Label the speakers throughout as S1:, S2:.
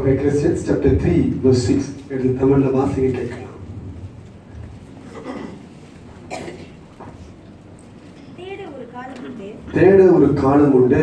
S1: Ecclesiastes chapter 3 verse 6 எடுத்து தமிழ்ல வாசிங்க கேட்கலாம்
S2: தேட ஒரு காலம் உண்டு
S1: தேட ஒரு காலம் உண்டு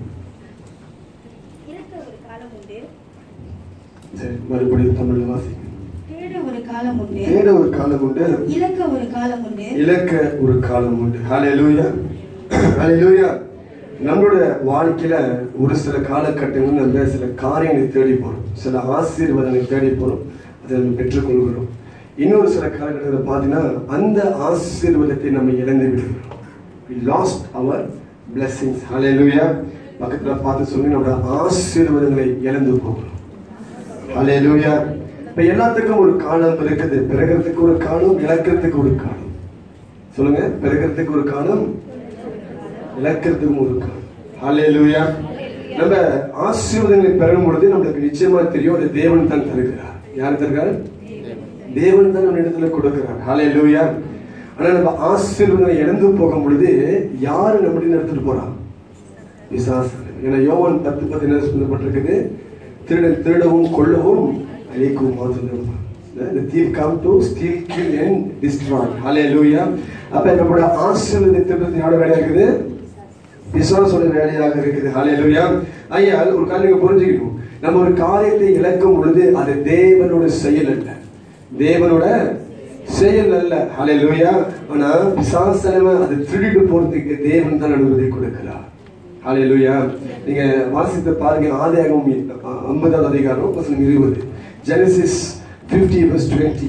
S2: இறக்க ஒரு காலம் உண்டு
S1: சரி மறுபடியும் தமிழ்ல வாசிங்க
S2: தேட ஒரு காலம் உண்டு
S1: தேட ஒரு காலம் உண்டு
S2: இலக்க ஒரு காலம் உண்டு
S1: இலக்க ஒரு காலம் உண்டு ஹalleluya ஹalleluya நம்மளோட வாழ்க்கையில ஒரு சில காலகட்டங்கள் நம்ம சில காரியங்களை தேடி போறோம் சில ஆசீர்வாதங்களை தேடி போறோம் அதை நம்ம பெற்றுக்கொள்கிறோம் இன்னொரு சில காலகட்டத்தில் பார்த்தீங்கன்னா அந்த ஆசீர்வாதத்தை நம்ம இழந்து விடுகிறோம் we lost our blessings ஹalleluya பக்கத்துல பார்த்து சொல்லி நம்மளோட ஆசீர்வாதங்களை இழந்து போகிறோம் ஹalleluya இப்ப எல்லாத்துக்கும் ஒரு காலம் இருக்குது பிறகிறதுக்கு ஒரு காலம் இழக்கிறதுக்கு ஒரு காலம் சொல்லுங்க பிறகிறதுக்கு ஒரு காலம் இழக்கிறதுக்கும் ஒரு காலம் ஹalleluya நம்ம ஆசீர்வாதங்களை பெறும் பொழுது நம்மளுக்கு நிச்சயமா தெரியும் அது தேவன் தான் தருகிறார் யார் தருகிறார் தேவன் தான் நம்ம இடத்துல கொடுக்கிறார் ஹalleluya ஆனா நம்ம ஆசீர்வாதங்களை இழந்து போகும் பொழுது யாரு நம்ம எடுத்துட்டு போறா பிசாசு ஏன்னா யோவான் பத்து பத்து என்ன சொல்லப்பட்டிருக்குது திருடன் திருடவும் கொள்ளவும் அழிக்கவும் மாத்திரம் The thief come to steal, kill and destroy. Hallelujah. அப்ப நம்மளோட ஆசீர்வாதத்தை யாரோட வேலையா இருக்குது பிசாசோட வேலையாக இருக்குது ஹalleluya ஐயா ஒரு காரியம் நீங்க புரிஞ்சுக்கணும் நம்ம ஒரு காரியத்தை இழக்கும் பொழுது அது தேவனோட செயல் அல்ல தேவனோட செயல் அல்ல ஹalleluya ஆனா பிசாசனவன் அது திருடிட்டு போறதுக்கு தேவன் தான் அனுமதி கொடுக்கிறார் ஹalleluya நீங்க வாசித்து பாருங்க ஆதியாகமம் ஐம்பதாவது அதிகாரம் வசனம் இருபது ஜெனசிஸ் 50 verse 20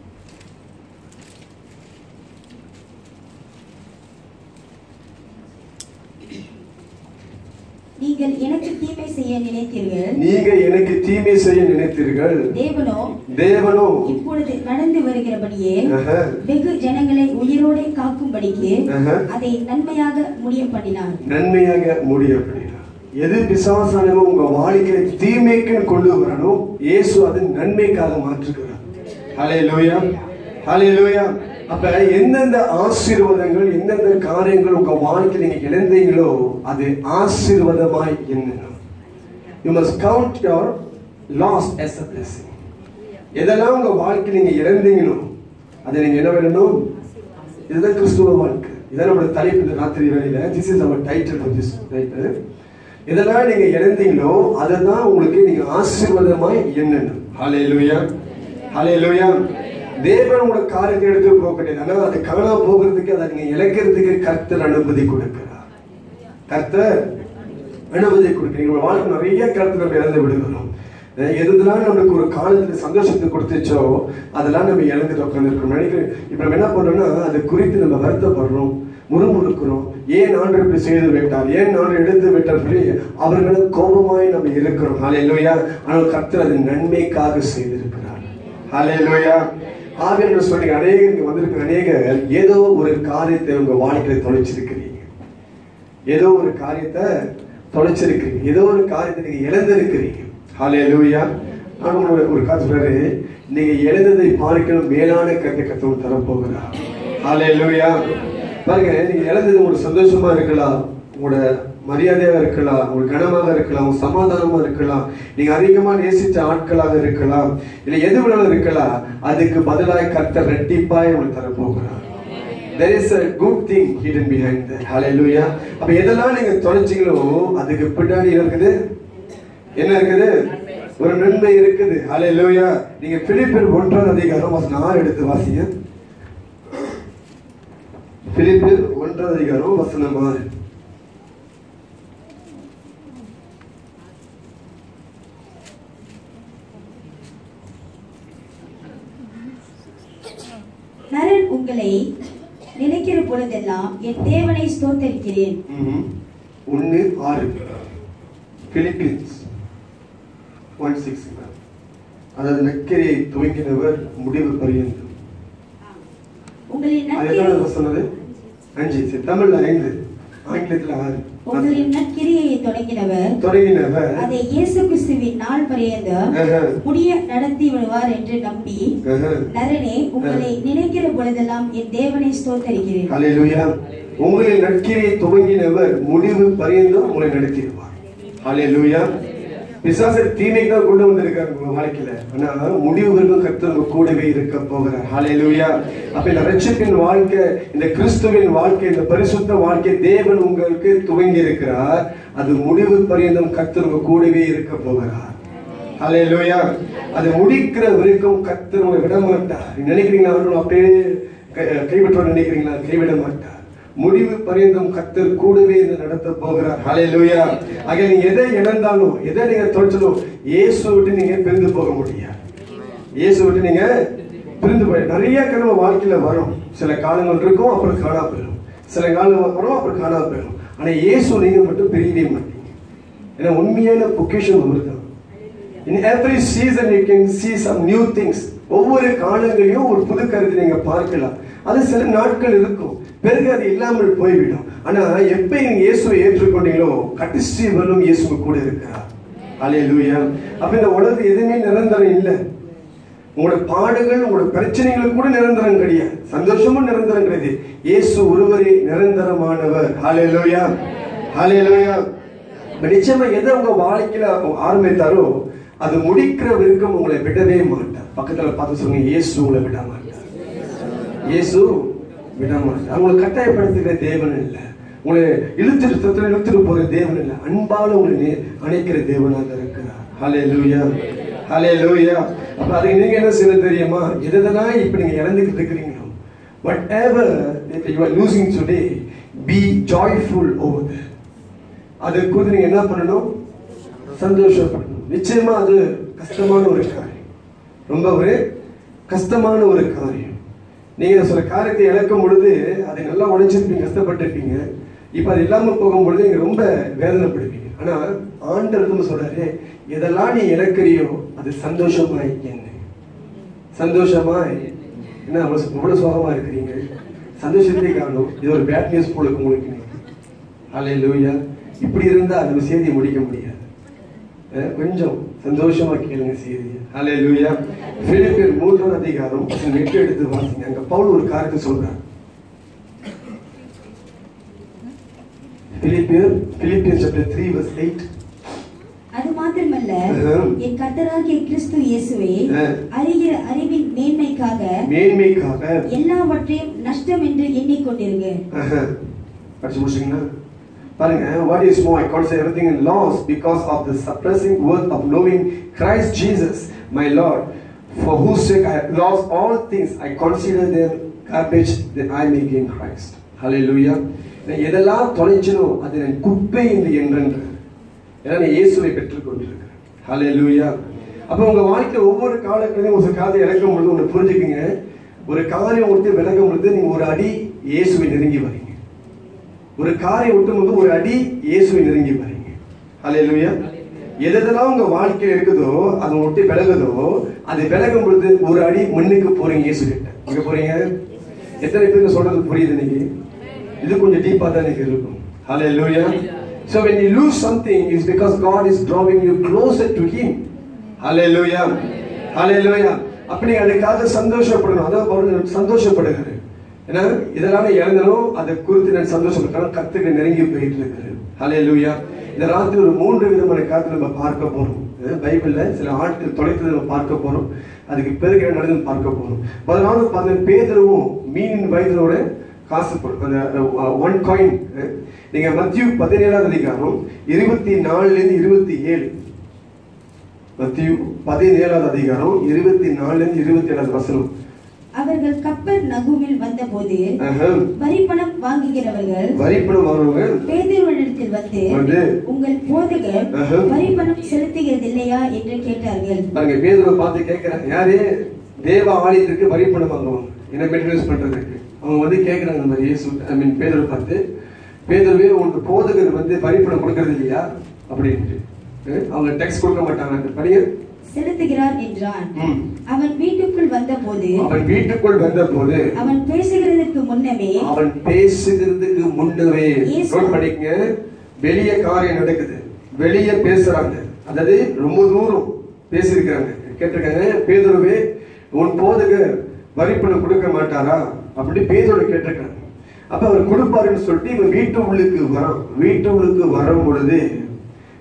S2: நீங்கள் எனக்கு தீமை செய்ய நினைத்தீர்கள்
S1: நீங்க எனக்கு தீமை செய்ய நினைத்தீர்கள்
S2: தேவனோ
S1: தேவனோ
S2: இப்பொழுது நடந்து வருகிறபடியே
S1: ஆஹா.
S2: வெகு ஜனங்களை உயிரோடே காக்கும்படிக்கு
S1: ஆஹா.
S2: அதை நன்மையாக முடிய பண்ணினார்
S1: நன்மையாக முடியப்படுகிறார் எது பிசாசானவோ உங்க வாழ்க்கையை தீமைக்கு கொண்டு வரணும் இயேசு அது நன்மைக்காக மாற்றுகிறார் ஹலே லூயா ஹலே லூயா அப்ப எந்தெந்த ஆசீர்வாதங்கள் எந்தெந்த காரியங்கள் உங்க வாழ்க்கையில் நீங்க இழந்தீங்களோ அது ஆசீர்வாதமாய் எண்ணணும் you must count your loss as a blessing எதெல்லாம் உங்க வாழ்க்கையில் நீங்க இழந்தீங்களோ அதை நீங்க என்ன பண்ணணும் இதுதான் கிறிஸ்துவ வாழ்க்கை இதான் நம்மளோட தலைப்பு இந்த ராத்திரி வேலையில this is our title for this right இதெல்லாம் நீங்க இழந்தீங்களோ அதை தான் உங்களுக்கு நீங்க ஆசீர்வாதமாய் எண்ணணும் ஹலே லூயா ஹலே லூயா தேவன் உங்களோட காரியத்தை எடுத்து போக கிடையாது ஆனா அது காணா போகிறதுக்கு அதை நீங்க இழக்கிறதுக்கு கர்த்தர் அனுமதி கொடுக்கிறார் கர்த்தர் அனுமதி கொடுக்கிறீங்க உங்க வாழ்க்கை நிறைய கருத்து நம்ம இழந்து விடுகிறோம் அஹ் எதுலாம் நம்மளுக்கு ஒரு காலத்துல சந்தோஷத்தை கொடுத்துச்சோ அதெல்லாம் நம்ம இழந்துட்டு உட்காந்துருக்கோம் நினைக்கிறேன் இப்ப நம்ம என்ன பண்றோம்னா அது குறித்து நம்ம வருத்தப்படுறோம் முறுமுறுக்கிறோம் ஏன் ஆண்டு இப்படி செய்து விட்டார் ஏன் ஆண்டு எடுத்து விட்டார் சொல்லி அவர்களும் கோபமாய் நம்ம இருக்கிறோம் ஹாலே லோயா ஆனால் கர்த்தர் அது நன்மைக்காக செய்திருக்கிறார் ஹாலே லோயா ஆவியர்கள் சொல்லி அநேக இங்க வந்திருக்க அநேக ஏதோ ஒரு காரியத்தை உங்க வாழ்க்கையில தொலைச்சிருக்கிறீங்க ஏதோ ஒரு காரியத்தை தொலைச்சிருக்கிறீங்க ஏதோ ஒரு காரியத்தை நீங்க இழந்திருக்கிறீங்க ஹாலே லூயா நான் ஒரு ஒரு காசு சொல்றாரு நீங்க இழந்ததை பார்க்கணும் மேலான கருத்தை கத்தவன் தரப்போகிறார் ஹாலே லூயா பாருங்க நீங்க இழந்தது ஒரு சந்தோஷமா இருக்கலாம் உங்களோட மரியாதையா இருக்கலாம் உங்களுக்கு கனமாக இருக்கலாம் உங்க சமாதானமா இருக்கலாம் நீங்க அதிகமா நேசிச்ச ஆட்களாக இருக்கலாம் இல்ல எது வேணாலும் இருக்கலாம் அதுக்கு பதிலாக கர்த்தர் ரெட்டிப்பாய் உங்களுக்கு தரப்போகிறார் there is a good thing hidden behind that hallelujah அப்ப எதெல்லாம் நீங்க தொலைச்சீங்களோ அதுக்கு பின்னாடி என்ன இருக்குது என்ன இருக்குது ஒரு நன்மை இருக்குது hallelujah நீங்க பிலிப்பியர் ஒன்றாவது அதிகாரம் வசனம் ஆறு எடுத்து வாசிங்க பிலிப்பியர் ஒன்றாவது அதிகாரம் வசனம் ஆறு
S2: நரன் உங்களை நினைக்கிற பொழுதெல்லாம் என் தேவனை ஸ்தோத்தரிக்கிறேன்
S1: ம்ஹும். ஒன்னு ஆறு பிலிப்பியன்ஸ் ஒன் சிக்ஸ் அதாவது நக்கரையை துவங்கினவர் முடிவு பரியந்தம்
S2: உங்களின்
S1: அது எத்தனாவது
S2: நற்கிரி
S1: வசனம் அது? அஞ்சு சரி தமிழ்ல ஐந்து ஆங்கிலத்துல ஆறு
S2: உங்களின் நற்கிரியை தொடங்கினவர்
S1: தொடங்கினவர்
S2: அதை இயேசு கிறிஸ்துவின் நாள் பரியந்த
S1: ஆஹா,
S2: முடிய நடத்தி விடுவார் என்று நம்பி
S1: ஆஹா.
S2: நரனே உங்களை நினைக்கிற பொழுதெல்லாம் என் தேவனை ஸ்தோத்தரிக்கிறேன்
S1: ஹalleluya உங்களின் நற்கிரியை துவங்கினவர் முடிவு பரியந்தம் உங்களை நடத்திடுவார் ஹalleluya பிசாசு தீமைக்கு தான் கொண்டு வந்திருக்காரு உங்க வாழ்க்கையில ஆனா முடிவுகளும் கர்த்தர் உங்க கூடவே இருக்க போகிறார் ஹalleluya அப்ப இந்த ரட்சிப்பின் வாழ்க்கை இந்த கிறிஸ்துவின் வாழ்க்கை இந்த பரிசுத்த வாழ்க்கை தேவன் உங்களுக்கு துவங்கி இருக்கிறார் அது முடிவு பரியந்தம் கர்த்தர் உங்க கூடவே இருக்க போகிறார் ஹalleluya அது முடிக்கிற வரைக்கும் கர்த்தர் உங்களை விட மாட்டார் நீங்க நினைக்கிறீங்களா அவர்கள் அப்படியே கை- கைவிட்டோம் நினைக்கிறீங்களா கைவிட மாட்டார் முடிவு பரியந்தம் கர்த்தர் கூடவே இருந்து நடத்த போகிறார் ஹalleluya ஆக நீங்க எதை இழந்தாலும் எதை நீங்க தொலைச்சலும் இயேசு விட்டு நீங்க பிரிந்து போக முடியாது இயேசு விட்டு நீங்க பிரிந்து போய் நிறைய கிழமை வாழ்க்கையில வரும் சில காலங்கள் இருக்கும் அப்புறம் காணா போயிடும் சில காலம் வரும் அப்புறம் காணா போயிடும் ஆனா இயேசு நீங்க மட்டும் பிரியவே மாட்டீங்க ஏன்னா உண்மையான பொக்கிஷம் அவர்தான் in every season you can see some new things ஒவ்வொரு காலங்களையும் ஒரு புது கருத்து நீங்க பார்க்கலாம் அது சில நாட்கள் இருக்கும் பிறகு அது இல்லாமல் போய்விடும் ஆனா எப்ப நீங்க இயேசுவை ஏற்றுக்கொண்டீங்களோ கடைசி வரலும் இயேசு கூட இருக்கிறார் அல்லேலூயா அப்ப இந்த உலகத்துல எதுவுமே நிரந்தரம் இல்லை உங்களோட பாடுகள் உங்களோட பிரச்சனைகள் கூட நிரந்தரம் கிடையாது சந்தோஷமும் நிரந்தரம் கிடையாது இயேசு ஒருவரே நிரந்தரமானவர் ஹalleluya ஹalleluya இப்ப நிச்சயமா எதை உங்க வாழ்க்கையில ஆரம்பித்தாரோ அது முடிக்கிற வரைக்கும் உங்களை விடவே மாட்டார் பக்கத்துல பார்த்து சொல்லுங்க இயேசு உங்களை விட மாட்டார் இயேசு விட மாட்டார் உங்களை கட்டாயப்படுத்துகிற தேவன் இல்லை உங்களை இழுத்துட்டு தத்துல இழுத்துட்டு போற தேவன் இல்லை அன்பால உங்களை நே- அணைக்கிற தேவனாக இருக்கிறார் ஹலே லூயா ஹலே லூயா அப்ப அதுக்கு நீங்க என்ன செய்ய தெரியுமா எதெல்லாம் இப்ப நீங்க இழந்துகிட்டு இருக்கிறீங்களோ whatever you are losing today be joyful over அது குறித்து நீங்க என்ன பண்ணணும் சந்தோஷப்படணும் நிச்சயமா அது கஷ்டமான ஒரு காரியம் ரொம்ப ஒரு கஷ்டமான ஒரு காரியம் நீங்க சில காரியத்தை இழக்கும் பொழுது அதை நல்லா உழைச்சிருப்பீங்க கஷ்டப்பட்டிருப்பீங்க இப்ப அது இல்லாம போகும் பொழுது நீங்க ரொம்ப வேதனைப்படுவீங்க ஆனா ஆண்டவர் வந்து சொல்றாரு எதெல்லாம் நீ இழக்கிறியோ அது சந்தோஷமாய் என்ன சந்தோஷமாய் என்ன அவ்வளவு இவ்வளவு சோகமா இருக்கிறீங்க சந்தோஷத்தை காணும் இது ஒரு பேட் நியூஸ் போல இருக்கு உங்களுக்கு ஹalleluya இப்படி இருந்தா அந்த செய்தியை முடிக்க முடியாது அஹ் கொஞ்சம் சந்தோஷமா கேளுங்க செய்தி ஹalleluya பிலிப்பியர் மூன்றாம் அதிகாரம் வசனம் எட்டு எடுத்து வாசிங்க அங்க பவுல் ஒரு காரியத்தை சொல்றார் பிலிப்பியர் பிலிப்பியர் சாப்டர் 3 verse 8
S2: அது மாத்திரமல்ல
S1: ஆம்.
S2: என் கர்த்தராகிய கிறிஸ்து இயேசுவே
S1: ஆ.
S2: அறிகிற அறிவின் மேன்மைக்காக
S1: மேன்மைக்காக
S2: எல்லாவற்றையும் நஷ்டம் என்று எண்ணிக்கொண்டிருங்க
S1: ஆஹா. படிச்சு முடிச்சிங்களா பாருங்க what is more I consider everything in loss because of the suppressing worth of knowing Christ Jesus my Lord for whose sake I have lost all things I consider them garbage that I may gain Christ hallelujah நான் எதெல்லாம் தொலைச்சனோ அது என் குப்பை என்று என்றென்ற ஏன்னா நான் இயேசுவை பெற்றுக் கொண்டிருக்கிறேன் ஹalleluya அப்ப உங்க வாழ்க்கை ஒவ்வொரு காலத்திலையும் ஒரு காதை இறக்கும் பொழுது ஒன்று புரிஞ்சுக்குங்க ஒரு காரியம் விட்டு விலகும் பொழுது நீங்க ஒரு அடி இயேசுவை நெருங்கி வரீங்க ஒரு காரை விட்டும் போது ஒரு அடி இயேசுவை நெருங்கி வரீங்க ஹalleluya எதெல்லாம் உங்க வாழ்க்கையில் இருக்குதோ அது விட்டு விலகுதோ அது விலகும் பொழுது ஒரு அடி மண்ணுக்கு போறீங்க இயேசு கிட்ட எங்க போறீங்க எத்தனை பேருக்கு சொல்றது புரியுது இன்னைக்கு இது கொஞ்சம் டீப்பா தான் இன்னைக்கு இருக்கும் ஹalleluya so when you lose something is because god is drawing you closer to him ஹalleluya ஹalleluya அப்படி அதுக்காக சந்தோஷப்படணும் அதான் பவுல் சந்தோஷப்படுகிறாரு ஏன்னா இதெல்லாம் நான் இழந்தனும் அதை குறித்து நான் சந்தோஷப்பட்டாலும் கத்துக்கு நெருங்கி போயிட்டு இருக்கிறேன் ஹalleluya இந்த ராத்திரி ஒரு மூன்று விதமான காரியத்தை நம்ம பார்க்க போறோம் அஹ் பைபிள்ல சில ஆட்கள் தொலைத்ததை நம்ம பார்க்க போறோம் அதுக்கு பிறகு என்ன நடந்ததுன்னு பார்க்க போறோம் பதினாலு பதினேழு பேதரும் மீனின் வயதோட காசு போடு- அந்த ஒன் காயின் நீங்க மத்திய பதினேழாவது அதிகாரம் இருபத்தி நாலுல இருந்து இருபத்தி ஏழு மத்திய பதினேழாவது அதிகாரம் இருபத்தி நாலுல இருந்து இருபத்தி ஏழாவது வசனம்
S2: அவர்கள் கப்பர் நகுமில் வந்தபோது
S1: ஆஹா.
S2: வரிப்பணம் வாங்குகிறவர்கள்
S1: வரிப்பணம் வாங்குறவங்க
S2: பேதுருவனிடத்தில் வந்து
S1: வந்து,
S2: உங்கள் போதகர்
S1: ஆஹா.
S2: வரிப்பணம் செலுத்துகிறது இல்லையா என்று கேட்டார்கள்
S1: பாருங்க பேதுருவை பார்த்து கேட்கிறாங்க யாரு தேவ ஆலயத்திற்கு வரி பணம் வாங்குவாங்க என்ன மெயின்டெனன்ஸ் பண்றதுக்கு அவங்க வந்து கேட்கறாங்க இந்த மாதிரி இயேசு ஐ மீன் பேதுருவை பார்த்து பேதுருவே உனக்கு போதகர் வந்து வரி பணம் கொடுக்கறது இல்லையா அப்படின்ட்டு அஹ் அவங்க டெக்ஸ்ட் கொடுக்க மாட்டாங்க படிங்க
S2: செலுத்துகிறார் என்றான்
S1: ம்.
S2: அவன் வீட்டுக்குள் வந்தபோது
S1: அவன் வீட்டுக்குள் வந்த போது
S2: அவன் பேசுகிறதற்கு முன்னமே
S1: அவன் பேசுகிறதுக்கு முன்னவே
S2: இயேசு.
S1: நோட் பண்ணிக்கங்க வெளிய காரியம் நடக்குது வெளிய பேசுறாங்க அதாவது ரொம்ப தூரம் பேசியிருக்கிறாங்க கேட்டிருக்காங்க பேதுருவே உன் போதகர் வரிப்பணம் கொடுக்க மாட்டாரா அப்படி பேதோட கேட்டிருக்காங்க அப்ப அவர் கொடுப்பாருன்னு சொல்லிட்டு இவன் வீட்டு உள்ளுக்கு வரான் வீட்டு உள்ளுக்கு வரும் பொழுது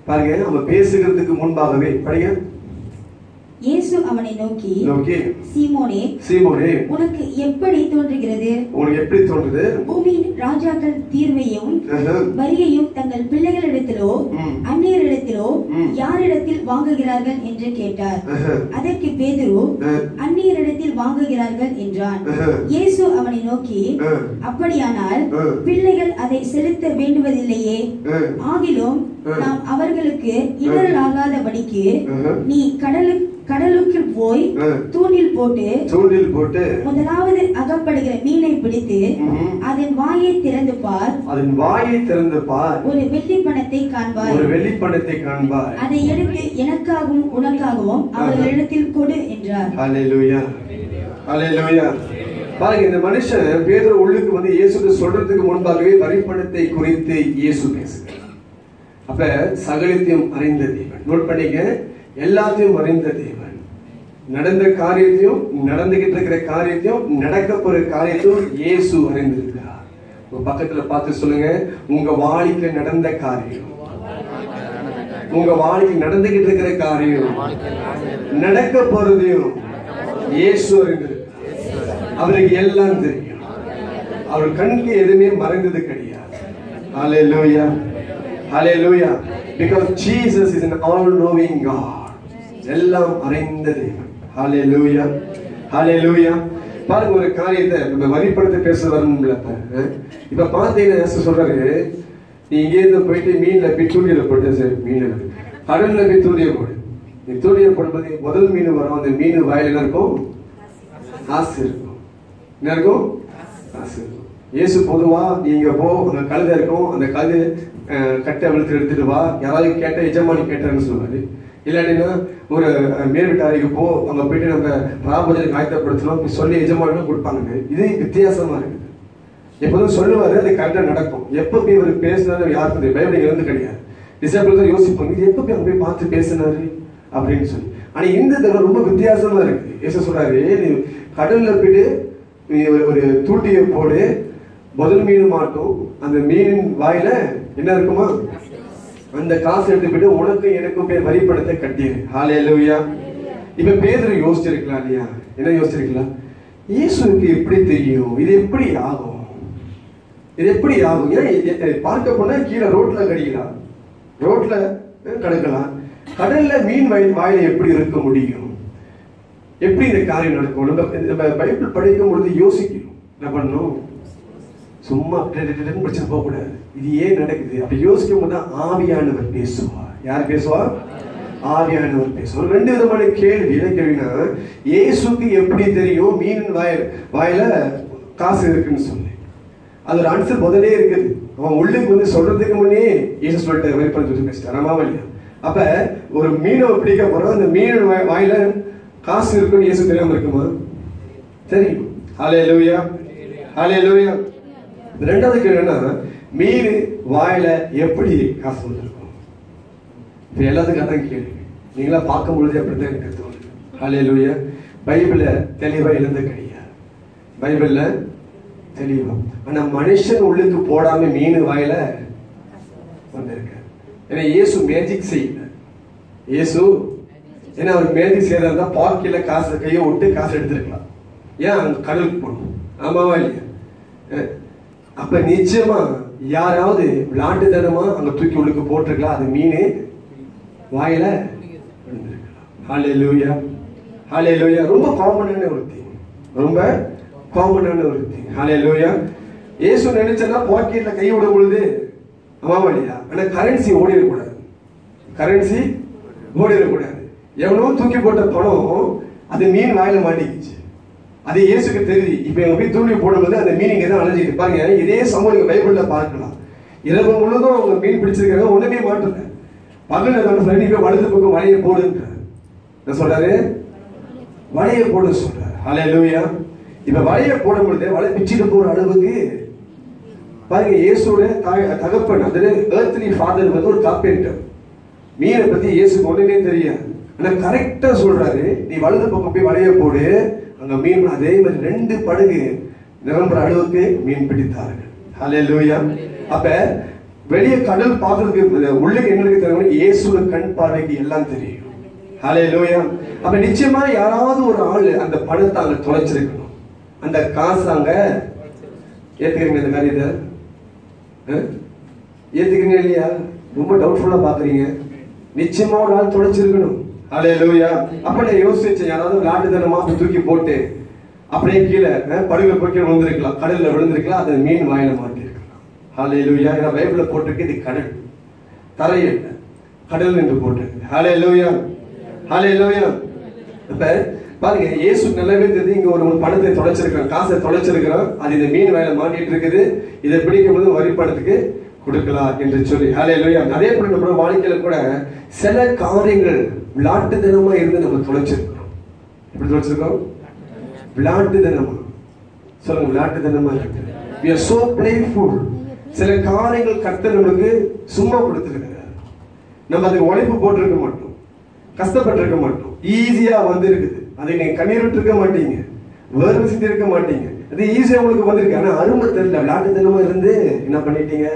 S1: பாருங்க நம்ம பேசுகிறதுக்கு முன்பாகவே படிங்க
S2: இயேசு அவனை நோக்கி
S1: நோக்கி
S2: சீமோனே
S1: சீமோனே
S2: உனக்கு எப்படி தோன்றுகிறது
S1: உனக்கு எப்படி தோன்றுது
S2: பூமியின் ராஜாக்கள் தீர்வையும்
S1: ஆஹா.
S2: வரியையும் தங்கள் பிள்ளைகளிடத்திலோ
S1: ம்.
S2: அந்நியரிடத்திலோ
S1: ம்.
S2: யாரிடத்தில் வாங்குகிறார்கள் என்று கேட்டார்
S1: ஆஹா.
S2: அதற்கு பேதுரு
S1: ஆ.
S2: அந்நியரிடத்தில் வாங்குகிறார்கள் என்றான்
S1: ஆஹா.
S2: இயேசு அவனை நோக்கி
S1: ஆ.
S2: அப்படியானால்
S1: ஆ.
S2: பிள்ளைகள் அதை செலுத்த வேண்டுவதில்லையே
S1: ஆ.
S2: ஆகிலும்
S1: ஆ.
S2: நாம் அவர்களுக்கு இடரலாகாதபடிக்கு
S1: ஆஹா.
S2: நீ கடலு கடலுக்கு போய்
S1: ஆ.
S2: தூணில் போட்டு
S1: தூண்டில் போட்டு
S2: முதலாவது அகப்படுகிற மீனை பிடித்து
S1: ம்ஹும்.
S2: அதன் வாயை திறந்து பார்
S1: அதன் வாயை திறந்து பார்
S2: ஒரு வெள்ளி பணத்தை காண்பாய்
S1: ஒரு வெள்ளிப்பணத்தை காண்பார்
S2: அதை எடுத்து எனக்காகவும் உனக்காகவும் அவர்களிடத்தில் கொடு என்றார்
S1: ஹalleluya ஹalleluya பாருங்க இந்த மனுஷன் பேதுரு உள்ளுக்கு வந்து இயேசுக்கு சொல்றதுக்கு முன்பாகவே வரிப்பணத்தை குறித்து இயேசு பேசுகிறார் அப்ப சகலத்தையும் அறிந்த தேவன் நோட் பண்ணிக்க எல்லாத்தையும் அறிந்த தேவன் நடந்த காரியத்தையும் நடந்துகிட்டு இருக்கிற காரியத்தையும் நடக்க போற காரியத்தையும் இயேசு அறிந்திருக்கிறார் உங்க பக்கத்துல பார்த்து சொல்லுங்க உங்க வாழ்க்கையில நடந்த காரியம் உங்க வாழ்க்கை நடந்துகிட்டு இருக்கிற காரியம் நடக்க போறதையும் இயேசு அறிந்திருக்கிறார் அவருக்கு எல்லாம் தெரியும் அவர் கண்ணுக்கு எதுவுமே மறைந்தது கிடையாது ஹalleluya ஹalleluya because Jesus is an all knowing God எல்லாம் அறிந்த தேவன் ஹalleluya ஹalleluya பாருங்க ஒரு காரியத்தை நம்ம வரிப்படுத்த பேச வரணும்ல இப்ப அஹ்? இப்ப பார்த்தீங்கன்னா இயேசு சொல்றாரு நீ இங்கே இருந்து போயிட்டு மீன்ல போய் தூண்டில போட்டு சரி, மீன்ல கடல்ல போய் தூண்டிய போடு நீ தூண்டிய போடும்போது முதல் மீன் வரும் அந்த மீன் வாயில என்ன இருக்கும் காசு இருக்கும் என்ன இருக்கும் காசு இருக்கும் இயேசு பொதுவா நீங்க போ அந்த கழுதை இருக்கும் அந்த கழுதை அஹ், கட்டை வெளுத்து எடுத்துட்டு வா யாராவது கேட்ட எஜமானி கேட்டாருன்னு சொல்லுவாரு இல்லாட்டினா ஒரு அஹ், மேல் வீட்டாரிக்கு போ அங்க போயிட்டு நம்ம ராபோஜனை காயத்தப்படுத்தணும் போய் சொல்லி எஜமானிகளும் கொடுப்பாங்க இது வித்தியாசமா இருக்குது எப்போதும் சொல்லுவாரு அது கரெக்டா நடக்கும் எப்ப போய் இவர் பேசினாரு யாருக்கும் தெரியும் பைபிள் இருந்து கிடையாது டிசைபிள் தான் யோசிப்பாங்க இது எப்ப போய் அங்க போய் பார்த்து பேசினாரு அப்படின்னு சொல்லி ஆனா இந்த தடவை ரொம்ப வித்தியாசமா இருக்கு ஏசு சொல்றாரு நீ கடல்ல போயிட்டு நீ ஒரு ஒரு தூட்டியை போடு முதல் மீன் மாட்டும் அந்த மீனின் வாயில என்ன இருக்குமா அந்த காசு எடுத்து போயிட்டு உனக்கு எனக்கும் பேர் வரிப்பணத்தை கட்டிடு ஹalleluya இப்ப பேதுரு யோசிச்சிருக்கலாம் இல்லையா என்ன யோசிச்சிருக்கலாம் இயேசுவுக்கு எப்படி தெரியும் இது எப்படி ஆகும் இது எப்படி ஆகும் ஏன் இ- இ- பார்க்க போனா கீழே ரோட்ல கடிக்கலாம் ரோட்ல அஹ், கிடக்கலாம் கடல்ல மீன் வாய் வாயில எப்படி இருக்க முடியும் எப்படி இந்த காரியம் நடக்கும் நம்ம நம்ம பைபிள் படிக்கும் பொழுது யோசிக்கணும் என்ன பண்ணணும் சும்மா டெடெடெடென்னு படிச்சுட்டு போக கூடாது இது ஏன் நடக்குது அப்படி யோசிக்கும் போது தான் ஆவியானவர் பேசுவார் யார் பேசுவார் ஆவியானவர் பேசுவார் ரெண்டு விதமான கேள்வி என்ன கேள்வினா இயேசுக்கு எப்படி தெரியும் மீன் வாய வாயில காசு இருக்குன்னு சொல்லி அது ஒரு ஆன்சர் முதலே இருக்குது அவன் உள்ளுக்கு வந்து சொல்றதுக்கு முன்னே இயேசு சொல்லிட்டு வெயிட் பண்ணி சொல்லி பேசிட்டார் ஆமாவா இல்லையா அப்ப ஒரு மீனை பிடிக்க போறோம் அந்த மீன் வாய்- வாயில காசு இருக்குன்னு இயேசு தெரியாம இருக்குமா தெரியும் ஹலே லூயா ஹலே லூயா ரெண்டாவது கேள்வி என்னன்னா மீன் வாயில எப்படி காசு வந்திருக்கும் இப்ப எல்லாத்துக்கும் அதான் கேள்வி நீங்களா பார்க்கும் பொழுது அப்படித்தான் எனக்கு தோணுது ஹலே லூயா பைபிள தெளிவா எழுந்த கிடையாது பைபிள்ல தெளிவா ஆனா மனுஷன் உள்ளுக்கு போடாம மீன் வாயில வந்திருக்கு ஏன்னா இயேசு மேஜிக் செய்யல இயேசு ஏன்னா அவர் மேஜிக் செய்யறதா பாக்கில காசு கையை விட்டு காசு எடுத்திருக்கலாம் ஏன் அங்க கடலுக்கு போகணும் ஆமாவா இல்லையா அஹ், அப்ப நிச்சயமா யாராவது விளாட்டுத்தனமா அங்க தூக்கி உள்ளுக்கு போட்டிருக்கலாம் அது மீன் வாயில விழுந்திருக்கலாம் ஹalleluya ஹalleluya ரொம்ப காமனான ஒரு thing ரொம்ப காமனான ஒரு thing ஹalleluya இயேசு நினைச்சனா பாக்கெட்ல கை விடும் பொழுது ஆமாவா இல்லையா ஆனா கரன்சி ஓடிடக்கூடாது கரன்சி ஓடிடக்கூடாது எவ்வளவோ தூக்கி போட்ட பணம் அது மீன் வாயில மாட்டிக்கிச்சு அது இயேசுக்கு தெரியுது இப்ப இவங்க போய் தூண்டி போடும்போது அந்த மீன் இங்க தான் அலைஞ்சிட்டு பாருங்க இதே சம்பவம் நீங்க பைபிள்ல பார்க்கலாம் இரவு முழுதும் அவங்க மீன் பிடிச்சிருக்காங்க ஒண்ணுமே மாட்டல பகல்ல தான் ஃப்ரெண்ட் போய் வலது பக்கம் வலையை போடுன்றார் என்ன சொல்றாரு வலையை போட சொல்றாரு ஹalleluya இப்ப வலையை போடும் பொழுது வலை பிச்சுட்டு போற அளவுக்கு பாருங்க இயேசுவோட தாய் தகப்பன் அதாவது ஏர்த்லி ஃபாதர் வந்து ஒரு கார்பெண்டர் மீனை பத்தி இயேசுக்கு ஒண்ணுமே தெரியாது ஆனா கரெக்டா சொல்றாரு நீ வலது பக்கம் போய் வலைய போடு அங்க மீன் அதே மாதிரி ரெண்டு படகு நிரம்புற அளவுக்கு மீன் பிடித்தார்கள் ஹalleluya அப்ப வெளியே கடல் பார்க்கறதுக்கு உள்ளுக்கு என்ன இருக்கு தெரியும் இயேசுவ கண் பார்வைக்கு எல்லாம் தெரியும் ஹலே லோயா அப்ப நிச்சயமா யாராவது ஒரு ஆள் அந்த பணத்தை அங்க தொலைச்சிருக்கணும் அந்த காசு அங்க ஏத்துக்கிறீங்க இந்த காரியத்தை ஆ? ஏத்துக்கிறீங்க இல்லையா ரொம்ப டவுட்ஃபுல்லா பாக்குறீங்க நிச்சயமா ஒரு ஆள் தொலைச்சிருக்கணும் ஹலே லோயா அப்ப நான் யோசிச்சேன் யாராவது விளையாட்டுத்தனமா அப்படி தூக்கி போட்டு அப்படியே கீழே ஆ, படுகை போய் கீழே விழுந்திருக்கலாம் கடல்ல விழுந்திருக்கலாம் அது மீன் வாயில மாட்டிருக்கலாம் ஹலே லூயா ஏன்னா பைபிள்ல போட்டிருக்கு இது கடல் தரை இல்லை கடல் என்று போட்டிருக்கு ஹலே லூயா ஹலே லூயா இப்ப பாருங்க இயேசு நல்லாவே தெரியுது இங்க ஒரு ஒரு பணத்தை தொலைச்சிருக்கிறான் காசை தொலைச்சிருக்கிறான் அது இந்த மீன் வாயில மாட்டிட்டு இருக்குது இதை பிடிக்கும் போது வரி பணத்துக்கு கொடுக்கலாம் என்று சொல்லி ஹலே லூயா அதே போல நம்ம வாழ்க்கையில கூட சில காரியங்கள் விளாட்டுத்தனமா இருந்து நம்ம தொலைச்சிருக்கிறோம் எப்படி தொலைச்சிருக்கோம் விளையாட்டுத்தனமா சொல்லுங்க விளையாட்டுத்தனமா இருக்கு we are so playful சில காரியங்கள் கர்த்தர் நமக்கு சும்மா கொடுத்துருக்கிறார் நம்ம அதுக்கு உழைப்பு போட்டிருக்க மாட்டோம் கஷ்டப்பட்டிருக்க மாட்டோம் ஈஸியா வந்து இருக்குது அதை நீங்க கண்ணீர் விட்டு இருக்க மாட்டீங்க வேர்வை செஞ்சு இருக்க மாட்டீங்க அது ஈஸியா உங்களுக்கு வந்திருக்கு ஆனா அருமை தெரியல விளையாட்டுத்தனமா இருந்து என்ன பண்ணிட்டீங்க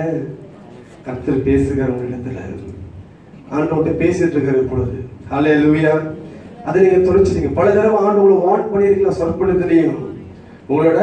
S1: கர்த்தர் பேசுகிற உங்க இடத்துல ஆண்டவன்கிட்ட பேசிட்டு இருக்கிற பொழுது ஹலே லூயா அதை நீங்க தொலைச்சிட்டீங்க பல தடவை ஆண்டு உங்களை வான் பண்ணியிருக்கலாம் சொற்பொழுதுலையும் உங்களோட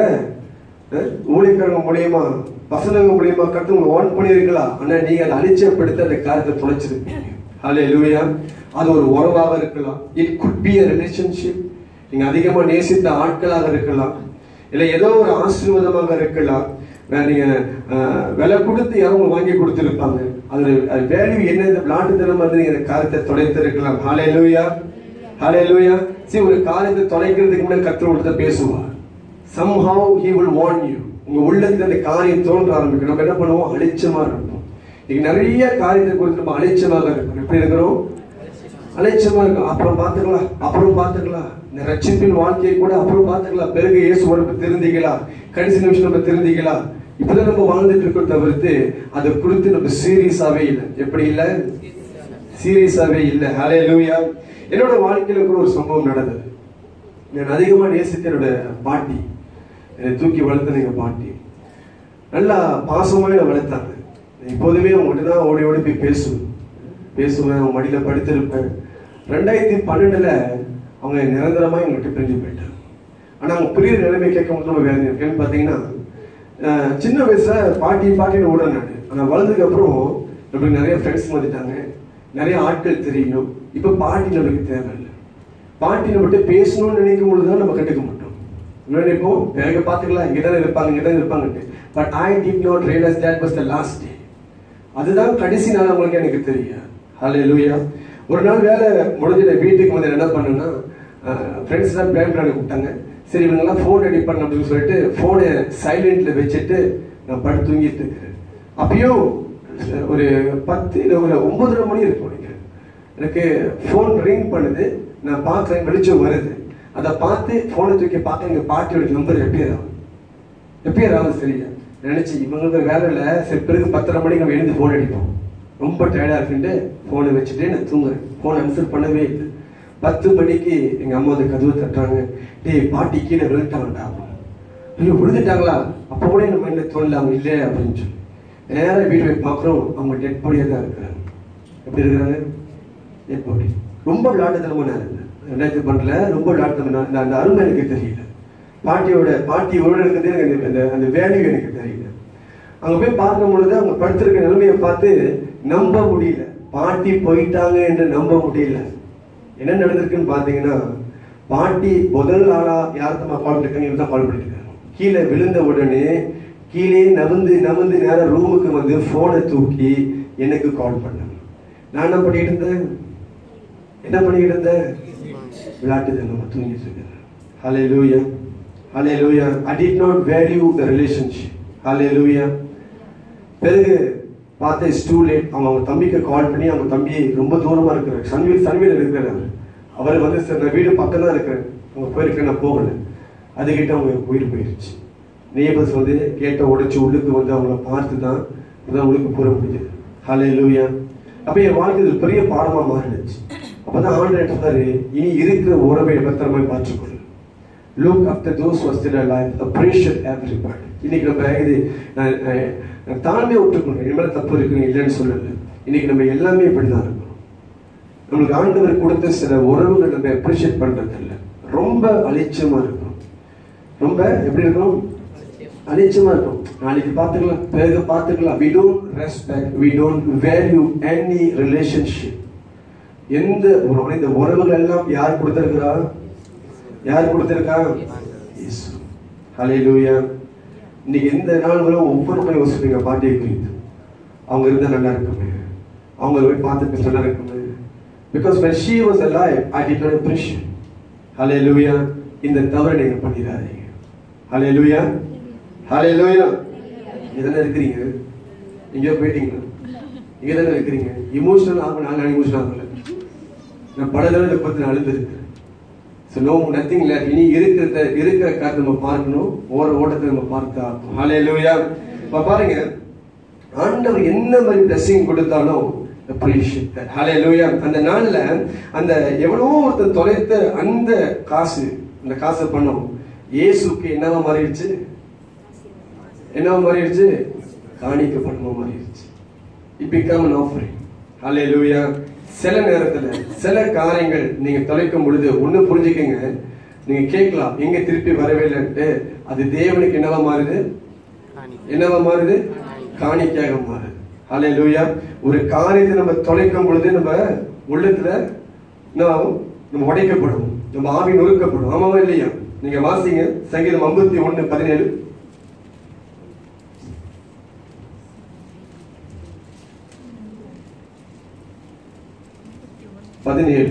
S1: அஹ், ஊழியக்காரங்க மூலியமா பசங்க மூலியமா கருத்து உங்களை வான் பண்ணியிருக்கலாம் ஆனா நீங்க அதை அலிச்சப்படுத்த அந்த காரியத்தை தொலைச்சிருப்பீங்க ஹலே லூயா அது ஒரு உறவாக இருக்கலாம் it could be a relationship நீங்க அதிகமா நேசித்த ஆட்களாக இருக்கலாம் இல்ல ஏதோ ஒரு ஆசீர்வாதமாக இருக்கலாம் வேற நீங்க அஹ், விலை கொடுத்து யாரும் உங்களுக்கு வாங்கி கொடுத்துருப்பாங்க அது அது வேல்யூ என்ன இந்த விளாட்டுத்தனம் வந்து நீங்க இந்த காரியத்தை தொலைத்து இருக்கலாம் ஹாலே லூயா ஹாலே லூயா சரி ஒரு காரியத்தை தொலைக்கிறதுக்கு முன்னாடி கத்திர ஒருத்த பேசுவார் somehow he will warn you உங்க உள்ளத்துல அந்த காரியம் தோன்ற ஆரம்பிக்கும் நம்ம என்ன பண்ணுவோம் அலிச்சமா இருப்போம் இன்னைக்கு நிறைய காரியத்தை குறித்து நம்ம அலிச்சமாக இருக்கோம் எப்படி இருக்கிறோம் அலைச்சமா இருக்கும் அப்புறம் பார்த்துக்கலாம் அப்புறம் பார்த்துக்கலாம் இந்த ரட்சிப்பின் வாழ்க்கையை கூட அப்புறம் பார்த்துக்கலாம் பிறகு இயேசு வரப்பு திருந்திக்கலாம் கடைசி நிமிஷம் நம்ம திருந்திக்கலாம் இப்பதான் நம்ம வாழ்ந்துட்டு இருக்கோம் தவிர்த்து அதை குறித்து நம்ம சீரியஸாவே இல்லை எப்படி இல்லை சீரியஸாவே இல்லை ஹலே லூயா என்னோட வாழ்க்கையில கூட ஒரு சம்பவம் நடந்தது நான் அதிகமா நேசித்த என்னோட பாட்டி என்னை தூக்கி வளர்த்த எங்க பாட்டி நல்லா பாசமாவே என்னை வளர்த்தாங்க இப்போதுமே அவங்ககிட்ட தான் ஓடி ஓடி போய் பேசுவேன் பேசுவேன் அவங்க மடியில படுத்திருப்பேன் ரெண்டாயிரத்தி பன்னெண்டுல அவங்க நிரந்தரமா எங்கள்கிட்ட பிரிஞ்சு போயிட்டாங்க ஆனா அவங்க பிரிய நிலைமை கேட்கும் போது நம்ம வேதனை இருக்கு. ஏன்னு பாத்தீங்கன்னா அஹ், சின்ன வயசுல பாட்டி பாட்டின்னு ஓட நான் ஆனா வளர்ந்ததுக்கு அப்புறம் நம்மளுக்கு நிறைய ஃப்ரெண்ட்ஸ் வந்துட்டாங்க நிறைய ஆட்கள் தெரியும் இப்ப பாட்டி நம்மளுக்கு தேவையில்லை பாட்டி நம்மகிட்ட பேசணும்னு நினைக்கும் பொழுது தான் நம்ம கண்டுக்க மாட்டோம் என்ன நினைப்போம் வேக பார்த்துக்கலாம் இங்கே தானே இருப்பாங்க இங்கே தானே இருப்பாங்கன்ட்டு but I did not realise that was the last day அதுதான் கடைசி நாள் அவங்களுக்கு எனக்கு தெரியும் ஹலே லூயா ஒரு நாள் வேலை முடிஞ்ச வீட்டுக்கு வந்து என்ன பண்ணேன்னா ஃப்ரெண்ட்ஸ் எல்லாம் பிளான் பண்ண கூப்பிட்டாங்க சரி இவங்கெல்லாம் ஃபோன் ரெடி பண்ண அப்படின்னு சொல்லிட்டு ஃபோனை சைலண்ட்ல வச்சுட்டு நான் படுத்து தூங்கிட்டு இருக்கிறேன் அப்பயும் ஒரு பத்து இல்லை ஒரு ஒன்பதரை மணி இருக்கும் நினைக்கிறேன் எனக்கு ஃபோன் ரிங் பண்ணுது நான் பார்க்குறேன் வெளிச்சம் வருது அதை பார்த்து ஃபோனை தூக்கி பார்க்க எங்கள் பாட்டியோட நம்பர் எப்பயர் ஆகும் எப்பயர் ஆகும் சரியா நினைச்சு இவங்களுக்கு வேலை இல்லை சரி பிறகு பத்தரை மணிக்கு நம்ம எழுந்து ஃபோன் அடிப்போம் ரொம்ப டயர்டாக இருக்குன்ட்டு ஃபோனை வச்சுட்டு நான் தூங்குறேன் ஃபோன் ஆன்சர் பண்ணவே இல்லை பத்து மணிக்கு எங்க அம்மா வந்து கதவு தட்டுறாங்க டேய் பாட்டி கீழே விழுந்துட்டாங்கடா ஐயோ விழுந்துட்டாங்களா அப்போ கூட நம்ம மைண்ட்ல தோணல அவங்க இல்லை அப்படின்னு சொல்லி நேரா வீடு போய் பார்க்குறோம் அவங்க டெட் பாடியாக தான் இருக்கிறாங்க எப்படி இருக்கிறாங்க டெட் பாடி ரொம்ப விளையாட்டுத்தனமா நான் இருந்தேன் ரெண்டாயிரத்தி பன்னெண்டுல ரொம்ப விளையாட்டுத்தனமா அந்த அந்த அருமை எனக்கு தெரியல பாட்டியோட பாட்டி உள்ள இருக்கிறது எனக்கு அந்த- அந்த அந்த வேல்யூ எனக்கு தெரியல அங்க போய் பார்க்கும் பொழுது அவங்க படுத்திருக்க நிலைமையை பார்த்து நம்ப முடியல பாட்டி போயிட்டாங்க என்று நம்ப முடியல என்ன நடந்திருக்குன்னு பாத்தீங்கன்னா பாட்டி முதல் ஆளா யார்த்தமா கால் பண்ணிருக்காங்க இவங்க தான் கால் பண்ணிருக்காங்க கீழே விழுந்த உடனே கீழே நவந்து நவந்து நேரம் ரூமுக்கு வந்து போனை தூக்கி எனக்கு கால் பண்ணாங்க நான் என்ன பண்ணிட்டு இருந்தேன் என்ன பண்ணிட்டு இருந்தேன் விளையாட்டு நம்ம தூங்கிட்டு இருக்கேன் ஹலே hallelujah hallelujah I did not value the relationship hallelujah பிறகு பார்த்தேன் டூ லேட் அவங்க அவங்க தம்பிக்கு கால் பண்ணி அவங்க தம்பி ரொம்ப தூரமா இருக்கிறார் சன்வீல் சன்வீல் இருக்கிறார் அவர் வந்து சார் நான் வீடு பக்கம் தான் இருக்கிறேன் அவங்க போயிருக்கேன் நான் போகல அதுக்கிட்ட அவங்க உயிர் போயிருச்சு நேபர்ஸ் வந்து கேட்ட உடைச்சு உள்ளுக்கு வந்து அவங்கள பார்த்து தான் இப்பதான் உள்ளுக்கு போற முடியுது ஹலே லூயா அப்ப என் வாழ்க்கை இது ஒரு பெரிய பாடமா மாறிடுச்சு அப்பதான் ஆண்டு சொன்னாரு இனி இருக்கிற உறவை பத்திரமாய் பார்த்துக்கொள்ளு look after those was still alive appreciate everybody இன்னைக்கு நம்ம இது நான் நான் நான் தாழ்மையை விட்டுக்கணும் என் மேல தப்பு இருக்குன்னு இல்லைன்னு சொல்லல இன்னைக்கு நம்ம எல்லாமே இப்படிதான் இருக்கணும் நம்மளுக்கு ஆண்டவர் கொடுத்த சில உறவுகள் நம்ம அப்ரிஷியேட் பண்றது இல்ல ரொம்ப அலட்சியமா இருக்கும் ரொம்ப எப்படி இருக்கும் அலட்சியமா இருக்கும் நாளைக்கு பார்த்துக்கலாம் பிறகு பார்த்துக்கலாம் we don't respect we don't value any relationship எந்த உறவு இந்த உறவுகள் எல்லாம் யார் கொடுத்திருக்கிறா யார் கொடுத்திருக்கா இயேசு ஹalleluya இன்னைக்கு எந்த நாள் வரை ஒவ்வொரு முறை யோசிப்பீங்க பாட்டியை குறித்து அவங்க இருந்தா நல்லா இருக்குமே அவங்க போய் பார்த்துட்டு நல்லா இருக்குமே because when she was alive I did not appreciate ஹalleluya இந்த தவறை நீங்க பண்ணிடாதீங்க ஹalleluya ஹalleluya இதெல்லாம் இருக்கிறீங்க எங்கேயோ போயிட்டீங்க இங்க தானே இருக்கிறீங்க இமோஷனல் ஆகும் நான் இமோஷனல் ஆகல நான் பல தடவை இதை பத்தி நான் அழுந்திருக்கேன் ஸோ நோ நத்திங் இல்லை இனி இருக்கிறத இருக்கிற காரணம் நம்ம பார்க்கணும் ஓர ஓட்டத்தை நம்ம பார்த்தா ஹalleluya இப்போ பாருங்க ஆண்டவர் என்ன மாதிரி blessing கொடுத்தாலும் appreciate that hallelujah அந்த நாள்ல அந்த எவ்வளோ ஒருத்தர் தொலைத்த அந்த காசு அந்த காசை பண்ணோம் இயேசுக்கு என்னவா மாறிடுச்சு என்னவா மாறிடுச்சு காணிக்க பணமா மாறிடுச்சு it become an offering hallelujah சில நேரத்துல சில காரியங்கள் நீங்க தொலைக்கும் பொழுது ஒண்ணு புரிஞ்சுக்கங்க நீங்க கேட்கலாம் எங்க திருப்பி வரவே இல்லைன்ட்டு அது தேவனுக்கு என்னவா மாறுது என்னவா மாறுது காணிக்கையாக மாறுது ஹalleluya ஒரு காரியத்தை நம்ம தொலைக்கும் பொழுது நம்ம உள்ளத்துல என்ன ஆகும் நம்ம உடைக்கப்படும் நம்ம ஆவி நொறுக்கப்படும் ஆமாவா இல்லையா நீங்க வாசிங்க சங்கீதம் ஐம்பத்தி ஒண்ணு பதினேழு பதினேழு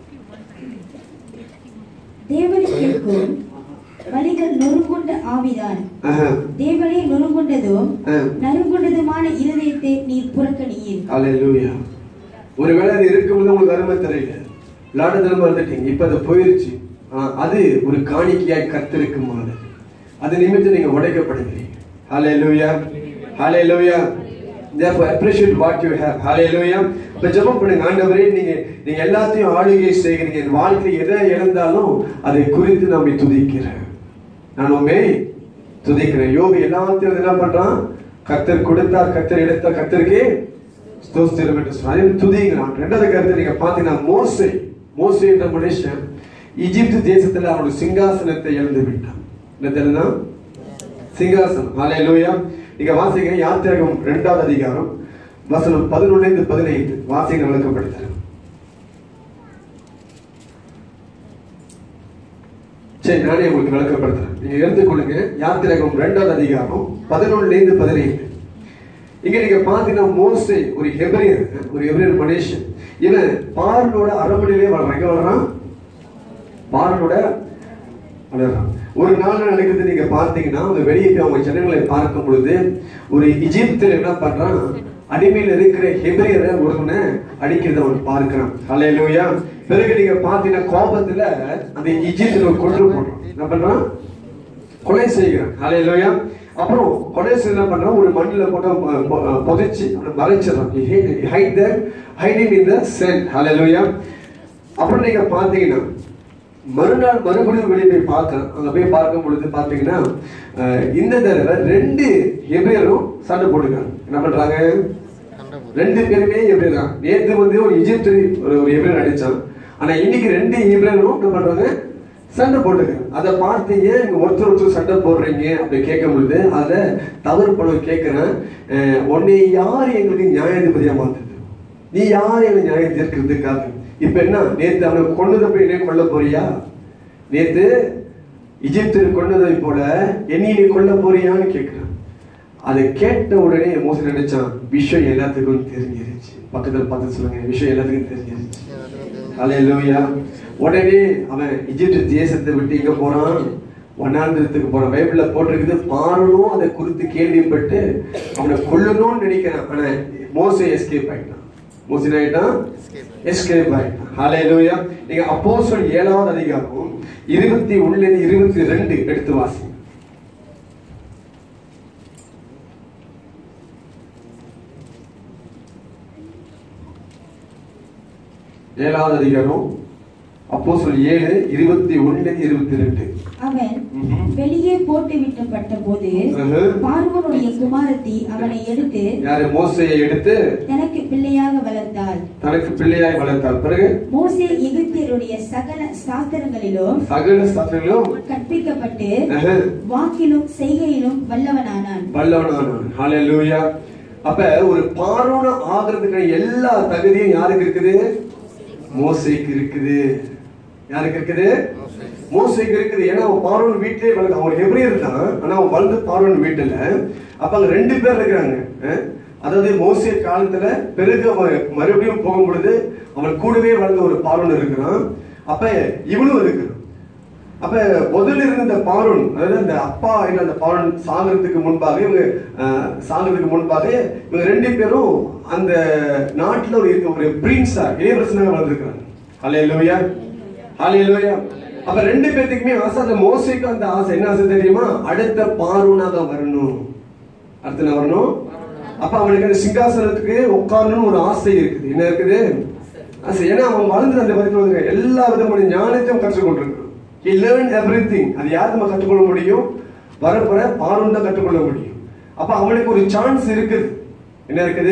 S2: தேவனை கேட்கும் வழிகள் நொறுங்குண்ட ஆவிதான்
S1: ஆஹா.
S2: தேவனே நொறுங்குண்டதும்
S1: ஆ.
S2: நறுங்குண்டதுமான இருதயத்தை நீர் புறக்கணியீர்
S1: ஹalleluya ஒருவேளை அது இருக்கும்போது உங்களுக்கு அருமை தெரியல விளையாட திரும்ப வந்துட்டீங்க இப்ப அது போயிருச்சு ஆ, அது ஒரு காணிக்கையாய் கத்திருக்கு மாறு அது நிமித்தம் நீங்க உடைக்கப்படுகிறீங்க ஹalleluya ஹalleluya therefore appreciate what you have hallelujah இப்ப ஜெபம் பண்ணுங்க ஆண்டவரே நீங்க நீங்க எல்லாத்தையும் ஆளுகை செய்கிறீங்க என் வாழ்க்கை எதை இழந்தாலும் அதை குறித்து நான் உம்மை துதிக்கிறேன் நான் உண்மை துதிக்கிறேன் யோபு எல்லாத்தையும் என்ன பண்றான் கத்தர் கொடுத்தார் கத்தர் எடுத்தார் கத்தருக்கே ஸ்தோத்திரம் என்று சொன்னார் அதே துதிக்கிறான் ரெண்டாவது கருத்து நீங்க பாத்தீங்கன்னா மோசே மோசே என்ற மனுஷன் எகிப்து தேசத்துல அவனுடைய சிங்காசனத்தை இழந்து விட்டான் என்ன தெரியுதா சிங்காசனம் ஹalleluya நீங்க வாசிங்க யாத்திரகம் இரண்டாவது அதிகாரம் வசனம் பதினொன்று பதினைந்து வாசிங்க விளக்கப்படுத்துறேன் சரி நானே உங்களுக்கு விளக்கப்படுத்துறேன் நீங்க எடுத்துக்கொள்ளுங்க யாத்திரகம் இரண்டாவது அதிகாரம் பதினொன்னுல இருந்து பதினைந்து இங்க நீங்க பாத்தீங்கன்னா மோசே ஒரு ஹெப்ரியன் ஒரு ஹெப்ரியன் மனுஷன் இவன் பார்லோட அரண்மனையிலே வளர்றான் எங்க வளர்றான் பார்லோட வளர்றான் ஒரு நாள் நடக்குது நீங்க பார்த்தீங்கன்னா அவங்க வெளியே போய் அவங்க ஜனங்களை பார்க்கும் பொழுது ஒரு இஜிப்தில் என்ன பண்றான் அடிமையில் இருக்கிற ஹெபிரியரை ஒருவனை அடிக்கிறத அவன் பார்க்கிறான் ஹalleluya பிறகு நீங்க பார்த்தீங்கன்னா கோபத்துல அந்த இஜிப்தில் கொன்று போடுறான் என்ன பண்றான் கொலை செய்கிறான் ஹalleluya அப்புறம் கொலை செய்ய என்ன பண்றான் ஒரு மண்ணுல போட்டு பொ- பொ- புதைச்சு அவனை மறைச்சிடறான் ஹைட் த ஹைடிங் இன் த செல் ஹalleluya அப்புறம் நீங்க பார்த்தீங்கன்னா மறுநாள் மறுபடியும் வெளியே போய் பார்க்கலாம் அங்க போய் பார்க்கும் பொழுது பார்த்தீங்கன்னா அஹ், இந்த தடவை ரெண்டு எபிரேரும் சண்டை போட்டுக்காங்க என்ன பண்றாங்க ரெண்டு பேருமே எபிரேர் தான் நேத்து வந்து ஒரு இஜிப்து ஒரு ஒரு எபிரேர் அடிச்சான் ஆனா இன்னைக்கு ரெண்டு எபிரேரும் என்ன பண்றாங்க சண்டை போட்டுக்காங்க அதை பார்த்து ஏன் இங்க ஒருத்தர் ஒருத்தர் சண்டை போடுறீங்க அப்படி கேட்கும் பொழுது அதுல தவறு படம் கேட்கிறேன் அஹ், உன்னை யார் எங்களுக்கு நியாயாதிபதியா மாத்துது நீ யார் என்ன நியாயம் தீர்க்கிறதுக்காக இப்ப என்ன நேத்து அவனை கொண்டதை போய் என்ன கொல்ல போறியா நேத்து இஜிப்தில் கொண்டதை போல என்னை நீ கொல்ல போறியான்னு கேட்கிறான் அதை கேட்ட உடனே மோச நினைச்சான் விஷயம் எல்லாத்துக்கும் தெரிஞ்சிருச்சு பக்கத்துல பார்த்து சொல்லுங்க விஷயம் எல்லாத்துக்கும் தெரிஞ்சிருச்சு ஹalleluya உடனே அவன் எகிப்து தேசத்தை விட்டு எங்க போறான் வனாந்திரத்துக்கு போறான் பைபிள்ல போட்டிருக்குது பாரணும் அதை குறித்து கேள்விப்பட்டு அவனை கொல்லணும்னு நினைக்கிறான் ஆனா மோசே எஸ்கேப் ஆயிட்டான் மோசே என்ன ஆயிட்டான் எஸ்கேப் ஆயிட்டான் ஹalleluya நீங்க அப்போஸ்தலர் ஏழாவது அதிகாரம் இருபத்தி ஒண்ணுல இருந்து இருபத்தி ரெண்டு எடுத்து வாசிங்க ஏழாவது அதிகாரம் அப்போ சொல் ஏழு இருபத்தி ஒண்ணு இருபத்தி ரெண்டு
S2: அவன் வெளியே போட்டு விட்டப்பட்ட போது
S1: ஆஹா.
S2: பார்வனுடைய குமாரத்தி அவனை எடுத்து
S1: யாரு மோசையை எடுத்து
S2: தனக்கு பிள்ளையாக வளர்த்தாள்
S1: தனக்கு பிள்ளையாய் வளர்த்தார் பிறகு
S2: மோசே எகிப்தியருடைய சகல சாஸ்திரங்களிலும்
S1: சகல சாஸ்திரங்களும்
S2: கற்பிக்கப்பட்டு
S1: ஆஹா,
S2: வாக்கிலும் செய்கையிலும் வல்லவனானான்
S1: வல்லவனானான் ஹalleluya அப்ப ஒரு பார்வோன ஆகிறதுக்கான எல்லா தகுதியும் யாருக்கு இருக்குது மோசைக்கு இருக்குது யாருக்கு இருக்குது மோசைக்கு இருக்குது ஏன்னா அவன் பார்வன் வீட்டிலே வளர்ந்து அவன் எப்ரியர் தான் ஆனா அவன் வளர்ந்து பார்வன் வீட்டுல அப்ப அங்க ரெண்டு பேர் இருக்கிறாங்க அஹ், அதாவது மோசே காலத்துல பிறகு அவன் மறுபடியும் போகும் பொழுது அவன் கூடவே வளர்ந்த ஒரு பார்வன் இருக்கிறான் அப்ப இவனும் இருக்கிறான் அப்ப முதல்ல இருந்த இந்த பார்வன் அதாவது அந்த அப்பா இல்ல அந்த பார்வன் சாகிறதுக்கு முன்பாக இவங்க அஹ், சாகிறதுக்கு முன்பாக இவங்க ரெண்டு பேரும் அந்த நாட்டுல ஒரு ஒரு பிரின்ஸா இளையரசனாக வளர்ந்துருக்காங்க ஹலே லோயா ஹலே லோயா அப்ப ரெண்டு பேர்த்துக்குமே ஆசை அந்த மோசைக்கு அந்த ஆசை என்ன ஆசை தெரியுமா அடுத்த பார்வனாக வரணும் அடுத்து என்ன வரணும் அப்ப அவனுக்கு அந்த சிங்காசனத்துக்கு உட்காரணும்னு ஒரு ஆசை இருக்குது என்ன இருக்குது ஆசை ஏன்னா அவன் வளர்ந்து அந்த வரைக்கும் வந்து எல்லா விதமான ஞானத்தையும் கற்றுக்கொண்டிருக்கான் he learned everything அது யார் நம்ம கற்றுக்கொள்ள முடியும் வரப்போற பார்வன் தான் கற்றுக்கொள்ள முடியும் அப்ப அவனுக்கு ஒரு சான்ஸ் இருக்குது என்ன இருக்குது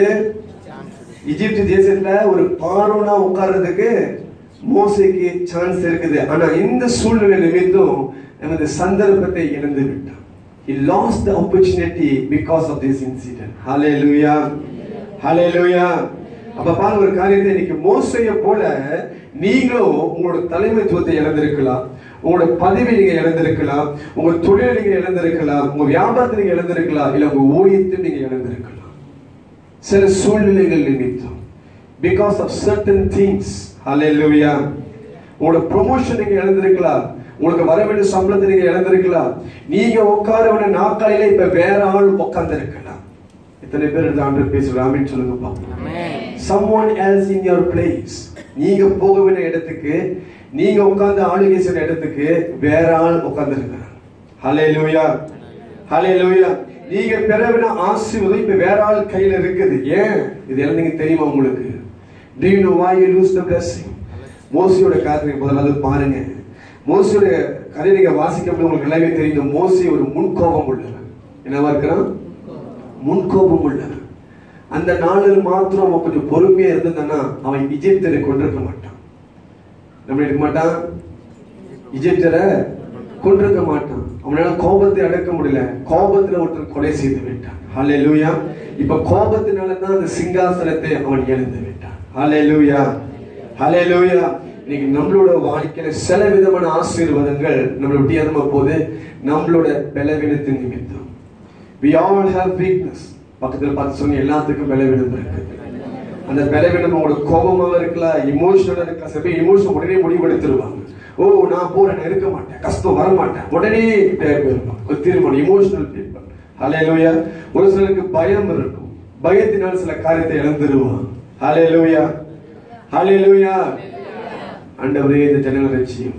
S1: எகிப்து தேசத்துல ஒரு பார்வனா உட்கார்றதுக்கு மோசைக்கு சான்ஸ் இருக்குது ஆனா இந்த சூழ்நிலை நிமித்தம் நமது சந்தர்ப்பத்தை இழந்து விட்டான் he lost the opportunity because of this incident hallelujah hallelujah அப்ப பாருங்க ஒரு காரியத்தை இன்னைக்கு மோசைய போல நீங்களும் உங்களோட தலைமைத்துவத்தை இழந்திருக்கலாம் உங்களோட பதவி நீங்க இழந்திருக்கலாம் உங்க தொழிலை நீங்க இழந்திருக்கலாம் உங்க வியாபாரத்தை நீங்க இழந்திருக்கலாம் இல்ல உங்க ஊழியத்தை நீங்க இழந்திருக்கலாம் சில சூழ்நிலைகள் நிமித்தம் பிகாஸ் ஆஃப் சர்டன் திங்ஸ் ஹalleluya உங்களோட ப்ரொமோஷன் நீங்க இழந்திருக்கலாம் உங்களுக்கு வர வேண்டிய சம்பளத்தை நீங்க இழந்திருக்கலாம் நீங்க உட்கார வேண்டிய நாட்காலில இப்ப வேற ஆள் உட்கார்ந்து இருக்கலாம் எத்தனை பேர் இந்த ஆண்டு பேசுறாமன்னு சொல்லுங்க பாப்போம் someone else in your place நீங்க போக வேண்டிய இடத்துக்கு நீங்க உட்கார்ந்து ஆளுகை செய்யற இடத்துக்கு வேற ஆள் உட்கார்ந்து இருக்கிறாங்க ஹalleluya ஹalleluya நீங்க பெற வேண்டிய ஆசீர்வாதம் இப்ப வேற ஆள் கையில இருக்குது ஏன் இது எல்லாம் நீங்க தெரியுமா உங்களுக்கு do you know why you lose the blessing மோசியோட காரியத்தை முதல்ல பாருங்க மோசியோட கதையை நீங்க வாசிக்கும் போது உங்களுக்கு எல்லாமே தெரியும் மோசி ஒரு முன்கோபம் உள்ளவன் என்னவா இருக்கிறான் முன்கோபம் உள்ளவன் அந்த நாளில் மாத்திரம் அவன் கொஞ்சம் பொறுமையா இருந்திருந்தானா அவன் இஜிப்தரை கொண்டிருக்க மாட்டான் நம்ம இருக்க மாட்டான் இஜிப்தரை கொண்டிருக்க மாட்டான் அவனால கோபத்தை அடக்க முடியல கோபத்துல ஒருத்தர் கொலை செய்து விட்டான் ஹலே லூயா இப்ப கோபத்தினால தான் அந்த சிங்காசனத்தை அவன் இழந்து விட்டான் ஹலே லூயா ஹலே லூயா இன்னைக்கு நம்மளோட வாழ்க்கையில சில விதமான ஆசீர்வாதங்கள் நம்மளை விட்டியாதமா போது நம்மளோட பலவீனத்தின் நிமித்தம் we all have weakness பக்கத்துல பார்த்து சொன்ன எல்லாத்துக்கும் பலவீனம் இருக்கு அந்த பலவீனம் உங்களோட கோபமாக இருக்கலாம் இமோஷனலா இருக்கலாம் சில பேர் இமோஷன் உடனே முடிவெடுத்துருவாங்க ஓ நான் போறேன் நான் இருக்க மாட்டேன் கஷ்டம் வர மாட்டேன் உடனே போயிருப்பாங்க ஒரு தீர்மானம் இமோஷனல் பீப்பிள் ஹalleluya ஒரு சிலருக்கு பயம் இருக்கும் பயத்தினால் சில காரியத்தை இழந்துருவான் ஹalleluya ஹalleluya ஆண்டவரே இந்த ஜனங்களை ரட்சியும்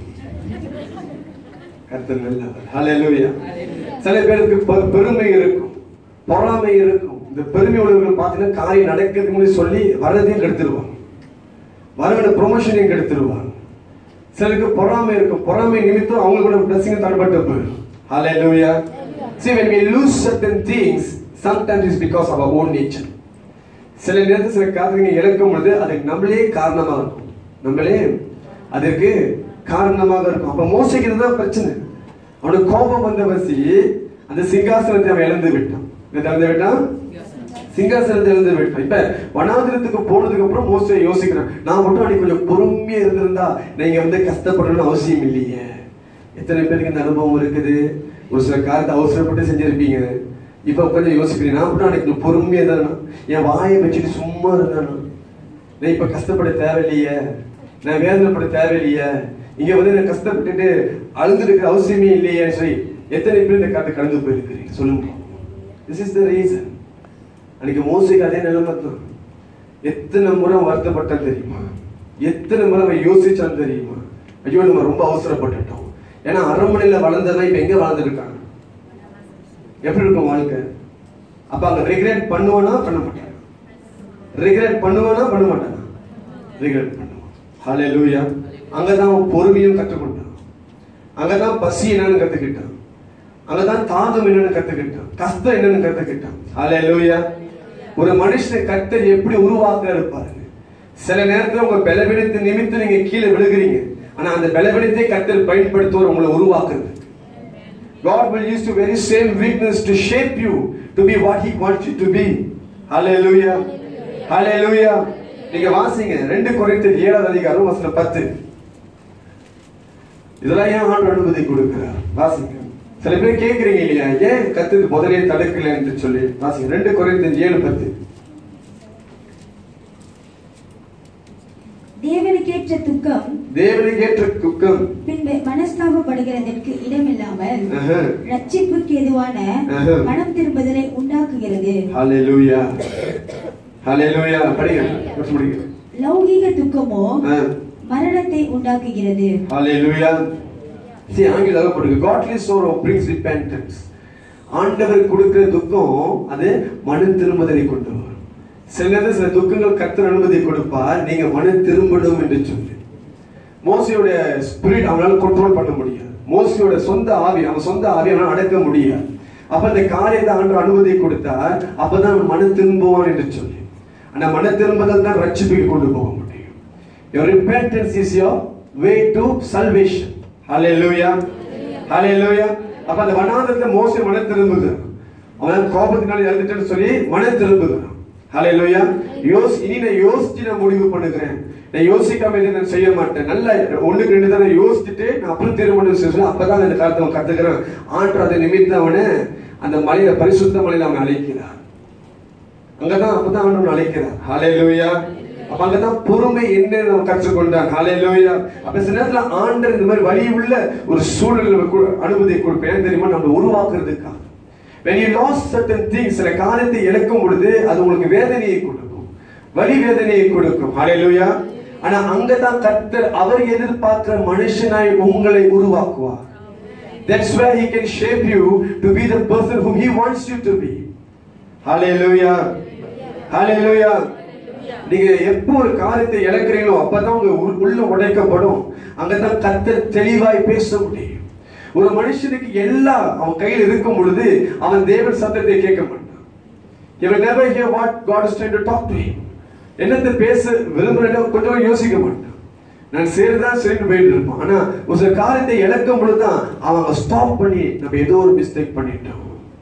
S1: கர்த்தர் நல்லவர் ஹalleluya சில பேருக்கு பெ- பெருமை இருக்கும் பொறாமை இருக்கும் இந்த பெருமை உள்ளவர்கள் பார்த்தீங்கன்னா காரியம் நடக்கிறதுக்கு முன்னாடி சொல்லி வர்றதையும் கெடுத்துருவாங்க வரவேண்டிய ப்ரொமோஷனையும் கெடுத்துருவாங்க சிலருக்கு பொறாமை இருக்கும் பொறாமை நிமித்தம் அவங்களோட பிளஸிங் தடுபட்டு போயிடும் ஹalleluya see when we lose certain things sometimes it's because of our own nature சில நேரத்தில் சில காரியங்களை இழக்கும் பொழுது அதுக்கு நம்மளே காரணமாக இருக்கும் நம்மளே அதற்கு காரணமாக இருக்கும் அப்ப மோசைக்கு இதுதான் பிரச்சனை அவனுக்கு கோபம் வந்த வசி அந்த சிங்காசனத்தை அவன் இழந்து விட்டான் என்ன இழந்து விட்டான் சிங்காசனத்தை இழந்து விட்டான் இப்ப வனாந்திரத்துக்கு போனதுக்கு அப்புறம் மோசை யோசிக்கிறான் நான் மட்டும் அன்னைக்கு கொஞ்சம் பொறுமையா இருந்திருந்தா நீங்க வந்து கஷ்டப்படணும்னு அவசியம் இல்லையே எத்தனை பேருக்கு இந்த அனுபவம் இருக்குது ஒரு சில காரியத்தை அவசரப்பட்டு செஞ்சிருப்பீங்க இப்ப கொஞ்சம் யோசிக்கிறீங்க நான் மட்டும் அன்னைக்கு கொஞ்சம் பொறுமையா தானா என் வாயை வச்சுட்டு சும்மா இருந்தானா நான் இப்ப கஷ்டப்பட தேவையில்லையே நான் வேதனைப்பட தேவையில்லையே இங்க வந்து நான் கஷ்டப்பட்டுட்டு அழுந்திருக்கிற அவசியமே இல்லையே சொல்லி எத்தனை பேர் இந்த காலத்தை கடந்து போயிருக்கிறீங்க சொல்லுங்க திஸ் இஸ் த ரீசன் அன்னைக்கு மோசைக்கு அதே நிலைமை தான் எத்தனை முறை வருத்தப்பட்டான் தெரியுமா எத்தனை முறை அவன் யோசிச்சான் தெரியுமா ஐயோ நம்ம ரொம்ப அவசரப்பட்டுட்டோம் ஏன்னா அரண்மனையில வளர்ந்தவன் இப்ப எங்க வளர்ந்துருக்காங்க எப்படி இருக்கும் வாழ்க்கை அப்ப அங்க ரிக்ரெட் பண்ணுவானா பண்ண மாட்டானா ரிக்ரெட் பண்ணுவானா பண்ண மாட்டானா ரிக்ரெட் பண்ணுவான் ஹalleluya அங்கதான் அவன் பொறுமையும் கற்றுக்கொண்டான் அங்கதான் பசி என்னன்னு கத்துக்கிட்டான் அங்கதான் தாகம் என்னன்னு கத்துக்கிட்டான் கஷ்டம் என்னன்னு கத்துக்கிட்டான் ஹalleluya ஒரு மனுஷனை கர்த்தர் எப்படி உருவாக்குறாரு பாருங்க சில நேரத்துல உங்க பலவீனத்தை நிமித்தம் நீங்க கீழே விழுகிறீங்க ஆனா அந்த பலவீனத்தை கர்த்தர் பயன்படுத்துவார் உங்களை உருவாக்குறது God will use the very same weakness to shape you to be what He wants you to be. Hallelujah. Hallelujah. நீங்க வாசிங்க ரெண்டு குறைத்தல் ஏழாவது அதிகாரம் வசனம் பத்து இதெல்லாம் ஏன் ஆண்டு அனுமதி கொடுக்கிறார் வாசிங்க சில பேர் கேக்குறீங்க இல்லையா ஏன் கத்து முதலே தடுக்கல என்று சொல்லி வாசிங்க ரெண்டு குறைத்தல் ஏழு பத்து
S2: தேவனுக்கேற்ற துக்கம்
S1: தேவனுக்கு ஏற்ற துக்கம்
S2: பின்பு மனஸ்தாபப்படுகிறதற்கு இடமில்லாமல்
S1: ஆஹா.
S2: ரட்சிப்புக்கு எதுவான
S1: ஆஹா.
S2: மனம் திரும்புதலை உண்டாக்குகிறது
S1: ஹalleluya ஹalleluya படிங்க படிச்சு முடிங்க
S2: லௌகிக துக்கமோ
S1: ஆ.
S2: மரணத்தை உண்டாக்குகிறது
S1: Hallelujah. See, ஆங்கிலம் போட்டுருக்கு godly sorrow brings repentance. ஆண்டவர் கொடுக்கிற துக்கம் அது மன திரும்புதலை கொண்டு வரும் சில நேரத்துல சில துக்கங்கள் கர்த்தர் அனுமதி கொடுப்பார் நீங்க மன திரும்பணும் என்று சொல்லி மோசையோட ஸ்பிரிட் அவனால கண்ட்ரோல் பண்ண முடியாது மோசையோட சொந்த ஆவி அவன் சொந்த ஆவி அவனால அடக்க முடியாது அப்ப இந்த காரியத்தை ஆண்டு அனுமதி கொடுத்தார் அப்பதான் அவன் மன திரும்புவான் என்று சொல்லி ஆனா மன திரும்புதல் தான் ரட்சிப்புக்கு கொண்டு போக முடியும் Your repentance is your way to salvation. Hallelujah. Hallelujah. அப்ப அந்த வனாந்தரத்துல மோசே மன திரும்புகிறான் அவன் கோபத்தினால இறந்துட்டேன்னு சொல்லி மன திரும்புகிறான் Hallelujah. யோஸ் இனி நான் யோசிச்சு நான் முடிவு பண்ணுகிறேன் நான் யோசிக்காம இதை நான் செய்ய மாட்டேன் நல்ல ஒண்ணுக்கு ரெண்டு தான் நான் யோசிச்சுட்டு நான் அப்புறம் திருமணம் செய்வேன் அப்பதான் இந்த காலத்தை அவன் கத்துக்கிறான் ஆண்டு அதை நிமித்தம் அவனை அந்த மலையில பரிசுத்த மலையில அவன் அழைக்கிறான் அங்கதான் அப்பதான் ஆண்டவன் அழைக்கிறார் ஹalleluya அப்ப அங்கதான் பொறுமை என்ன நம்ம கற்றுக்கொண்டான் ஹalleluya அப்ப சில நேரத்துல ஆண்டர் இந்த மாதிரி வழி உள்ள ஒரு சூழல் அனுமதி கொடுப்பேன் தெரியுமா நம்ம உருவாக்குறதுக்காக when you lost certain things சில காரியத்தை இழக்கும் பொழுது அது உங்களுக்கு வேதனையை கொடுக்கும் வலி வேதனையை கொடுக்கும் ஹalleluya ஆனா அங்கதான் கர்த்தர் அவர் எதிர்பார்க்கிற மனுஷனாய் உங்களை உருவாக்குவார் That's where he can shape you to be the person whom he wants you to be. ஹalleluya ஹalleluya நீங்க எப்போ ஒரு காரியத்தை இழக்கிறீங்களோ அப்பதான் உங்க உள்- உள்ள உடைக்கப்படும் அங்கதான் கர்த்தர் தெளிவாய் பேச முடியும் ஒரு மனுஷனுக்கு எல்லாம் அவன் கையில் இருக்கும் பொழுது அவன் தேவன் சத்தத்தை கேட்க மாட்டான் He will never hear what God is trying to talk to him. என்னத்தை பேச விரும்புறேன் கொஞ்சம் யோசிக்க மாட்டான் நான் சரிதான் சரின்னு போயிட்டு இருப்பான் ஆனா ஒரு சில காரியத்தை இழக்கும் பொழுதுதான் அவன் ஸ்டாப் பண்ணி நம்ம ஏதோ ஒரு மிஸ்டேக் பண்ணிட்டோம்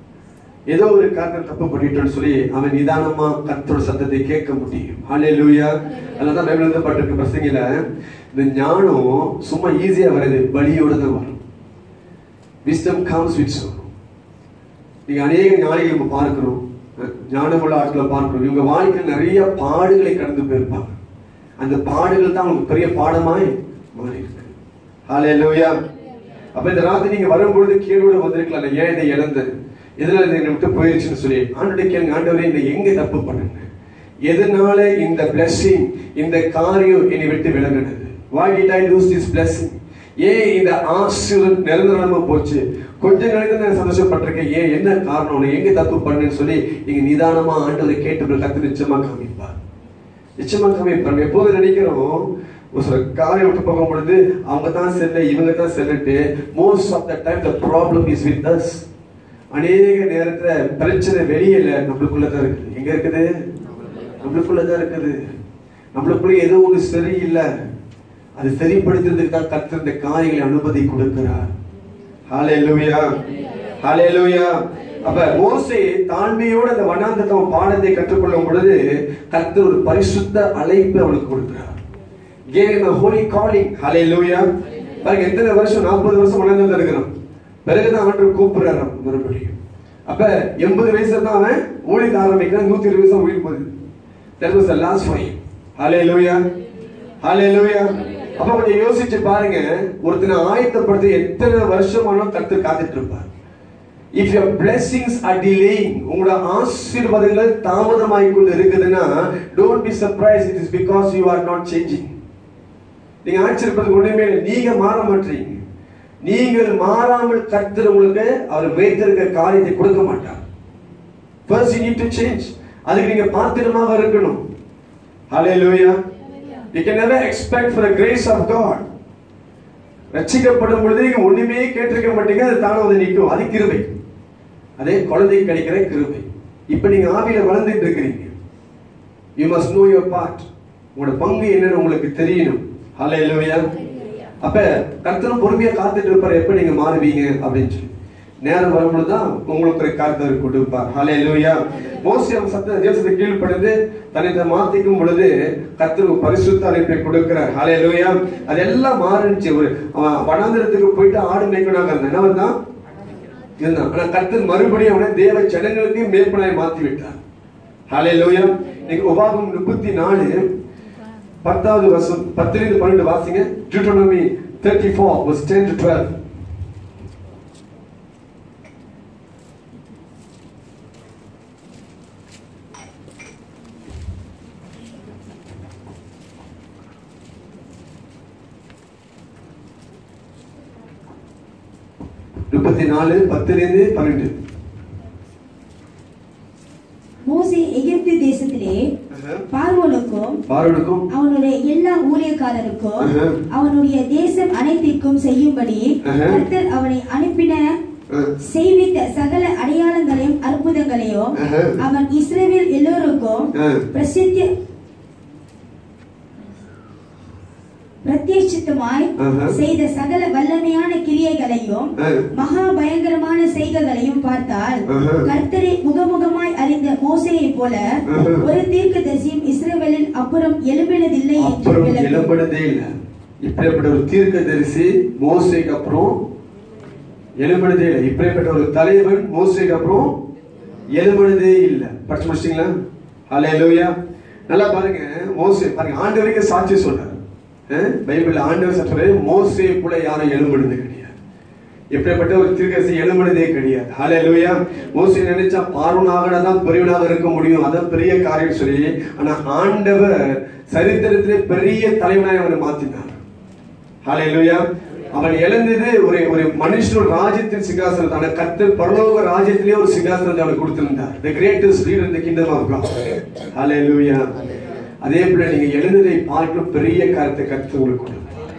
S1: ஏதோ ஒரு காரணம் தப்பு பண்ணிட்டோம்னு சொல்லி அவன் நிதானமா கர்த்தரோட சத்தத்தை கேட்க முடியும் ஹalleluya அதனால தான் பைபிள் எழுதப்பட்டிருக்கு பிரசங்கில இந்த ஞானம் சும்மா ஈஸியா வருது பலியோட தான் வரும் wisdom comes with sorrow நீங்க அநேக ஞானிகளை நம்ம பார்க்கிறோம் அஹ் ஞானமுள்ள ஆட்களை பார்க்கிறோம் இவங்க வாழ்க்கையில் நிறைய பாடுகளை கடந்து போயிருப்பாங்க அந்த பாடுகள் தான் உங்களுக்கு பெரிய பாடமாய் மாறி இருக்கு ஹalleluya அப்ப இந்த ராத்திரி நீங்க வரும்பொழுது கீழோட வந்திருக்கலாம் நான் ஏன் இதை இழந்தேன் எதுல இது என்னை விட்டு போயிருச்சுன்னு சொல்லி ஆண்டுடைய கேளுங்க ஆண்டவரே இந்த எங்க தப்பு பண்ணுங்க எதனால இந்த blessing இந்த காரியம் என்னை விட்டு விலகினது why did I lose this blessing ஏன் இந்த ஆசீர்வாதம் நிரந்தரமா போச்சு கொஞ்ச நாளைக்கு நான் சந்தோஷப்பட்டிருக்கேன் ஏன் என்ன காரணம் நான் எங்க தப்பு பண்ணேன்னு சொல்லி நீங்க நிதானமா ஆண்டவரை கேட்டு கத்து நிச்சயமா காமிப்பார் நிச்சயமா காமிப்பார் எப்போது நினைக்கிறோம் ஒரு சில காரியம் விட்டு போகும் பொழுது அவங்க தான் செல்ல இவங்க தான் செல்லிட்டு most of the time the problem is with us அநேக நேரத்துல பிரச்சனை வெளியில நம்மளுக்குள்ள தான் இருக்குது எங்க இருக்குது நம்மளுக்குள்ள தான் இருக்குது நம்மளுக்குள்ள ஏதோ ஒண்ணு சரியில்லை அது சரிப்படுத்துறதுக்கு தான் கர்த்தர் இந்த காரியங்களை அனுமதி கொடுக்கிறார் ஹalleluya ஹalleluya அப்ப மோசே தாழ்மையோட அந்த வனாந்தத்தை அவன் பாடத்தை கற்றுக்கொள்ளும் பொழுது கர்த்தர் ஒரு பரிசுத்த அழைப்பு அவனுக்கு கொடுக்கிறார் gave him a holy calling hallelujah பாருங்க எத்தனை வருஷம் நாற்பது வருஷம் வனாந்தத்தில் இருக்கிறான் பிறகுதான் ஆண்டவர் கூப்பிடுறாரு அவன் மறுபடியும் அப்ப எண்பது வயசுல தான் அவன் ஊழியத்தை ஆரம்பிக்கிறான் நூத்தி இருபது வருஷம் ஊழியம் போகுது that was the last for him hallelujah hallelujah அப்ப கொஞ்சம் யோசிச்சு பாருங்க ஒருத்தனை ஆயத்தப்படுத்தி எத்தனை வருஷம் ஆனாலும் கர்த்தர் காத்துட்டு இருப்பார் if your blessings are delaying உங்களோட ஆசீர்வாதங்கள் தாமதமாகி கொண்டு இருக்குதுன்னா don't be surprised it is because you are not changing நீங்க ஆச்சரியப்படுறது ஒண்ணுமே இல்லை நீங்க மாற மாட்டீங்க நீங்கள் மாறாமல் கர்த்தர் உங்களுக்கு அவர் வைத்திருக்க காரியத்தை கொடுக்க மாட்டார் first you need to change அதுக்கு நீங்க பாத்திரமாக இருக்கணும் hallelujah you can never expect for the grace of god ரட்சிக்கப்படும் பொழுது நீங்க ஒண்ணுமே கேட்டிருக்க மாட்டீங்க அது தானே வந்து நிற்கும் அது கிருபை அதே குழந்தை கிடைக்கிற கிருபை இப்ப நீங்க ஆவியில வளர்ந்துட்டு இருக்கிறீங்க you must know your part உங்களோட பங்கு என்னன்னு உங்களுக்கு தெரியணும் ஹalleluya அப்ப கர்த்தரும் பொறுமையா காத்துட்டு இருப்பாரு எப்ப நீங்க மாறுவீங்க அப்படின்னு சொல்லி நேரம் வரும்பொழுது தான் உங்களுக்கு ஒரு கர்த்தர் கொடுப்பார் ஹalleluya மோசே அவன் சத்த தேசத்தை கீழ்ப்படிந்து தன்னை தான் மாத்திக்கும் பொழுது கர்த்தர் பரிசுத்த அழைப்பை கொடுக்கிறார் ஹalleluya அதெல்லாம் மாறிடுச்சு ஒரு அவன் வனாந்திரத்துக்கு போயிட்டு ஆடு மேய்க்கணாங்க இருந்தான் என்ன வந்தான் இருந்தான் ஆனா கர்த்தர் மறுபடியும் அவனை தேவ ஜனங்களுக்கு மேற்பனாய் மாத்தி விட்டார் ஹalleluya நீங்க உபாகம் முப்பத்தி நாலு பத்தாவது வருஷம் பத்திலிருந்து பன்னெண்டு வாசிங்க Deuteronomy thirty four was ten to twelve முப்பத்தி நாலு பத்திலிருந்து பன்னெண்டு
S2: மோசே எகிப்து தேசத்திலே பார்வோனுக்கும்
S1: பார்வனுக்கும்
S2: அவனுடைய எல்லா ஊழியக்காரருக்கும்
S1: ஆஹா.
S2: அவனுடைய தேசம் அனைத்திற்கும் செய்யும்படி
S1: ஆஹா.
S2: கர்த்தர் அவனை அனுப்பின செய்வித்த சகல அடையாளங்களையும் அற்புதங்களையும்
S1: ஆஹா.
S2: அவன் இஸ்ரவேல் எல்லோருக்கும்
S1: ஆ.
S2: பிரசித்தி பிரத்யட்சித்தமாய்
S1: ஆஹா.
S2: செய்த சகல வல்லமையான கிரியைகளையும்
S1: ஆ.
S2: மகா பயங்கரமான செய்கைகளையும் பார்த்தால்
S1: ஆஹா.
S2: கர்த்தரை முகமுகமாய் அறிந்த மோசேயைப் போல
S1: ஆஹா.
S2: ஒரு தீர்க்கதரிசியும் இஸ்ரவேலில் அப்புறம் எழும்பினதில்லை என்று
S1: அப்புறம்
S2: விளக்கும்.
S1: எழும்படுதே இல்லை இப்படிப்பட்ட ஒரு தீர்க்கதரிசி மோசைக்கு அப்புறம் எழும்படுதே இல்லை இப்படிப்பட்ட ஒரு தலைவன் மோசைக்கு அப்புறம் எழும்படுதே இல்லை படிச்சு முடிச்சிங்களா ஹalleluya நல்லா பாருங்க மோசே பாருங்க ஆண்டவருக்கு சாட்சி சொல்றாரு அஹ், பைபிள்ல ஆண்டவர் சொல்றாரு மோசே கூட யாரும் எழும்படுது கிடையாது எப்படிப்பட்ட ஒரு தீர்க்கதரிசி எழும்படுதே கிடையாது ஹalleluya மோசே நினைச்சா பார்வனாக தான் பெரியவனாக இருக்க முடியும் அதான் பெரிய காரியம் சொல்லி ஆனா ஆண்டவர் சரித்திரத்திலே பெரிய தலைவனாய் அவனை மாத்தினார் ஹalleluya அவன் எழுந்தது ஒரு ஒரு மனுஷனோட ராஜ்யத்தின் சிங்காசனம் ஆனா கர்த்தர் பரலோக ராஜ்யத்திலே ஒரு சிங்காசனத்தை அவனுக்கு கொடுத்திருந்தார் the greatest leader in the kingdom of God ஹalleluya அதே போல நீங்க எழுந்ததை பார்க்கும் பெரிய காரியத்தை கர்த்தர் உங்களுக்கு கொடுப்பார்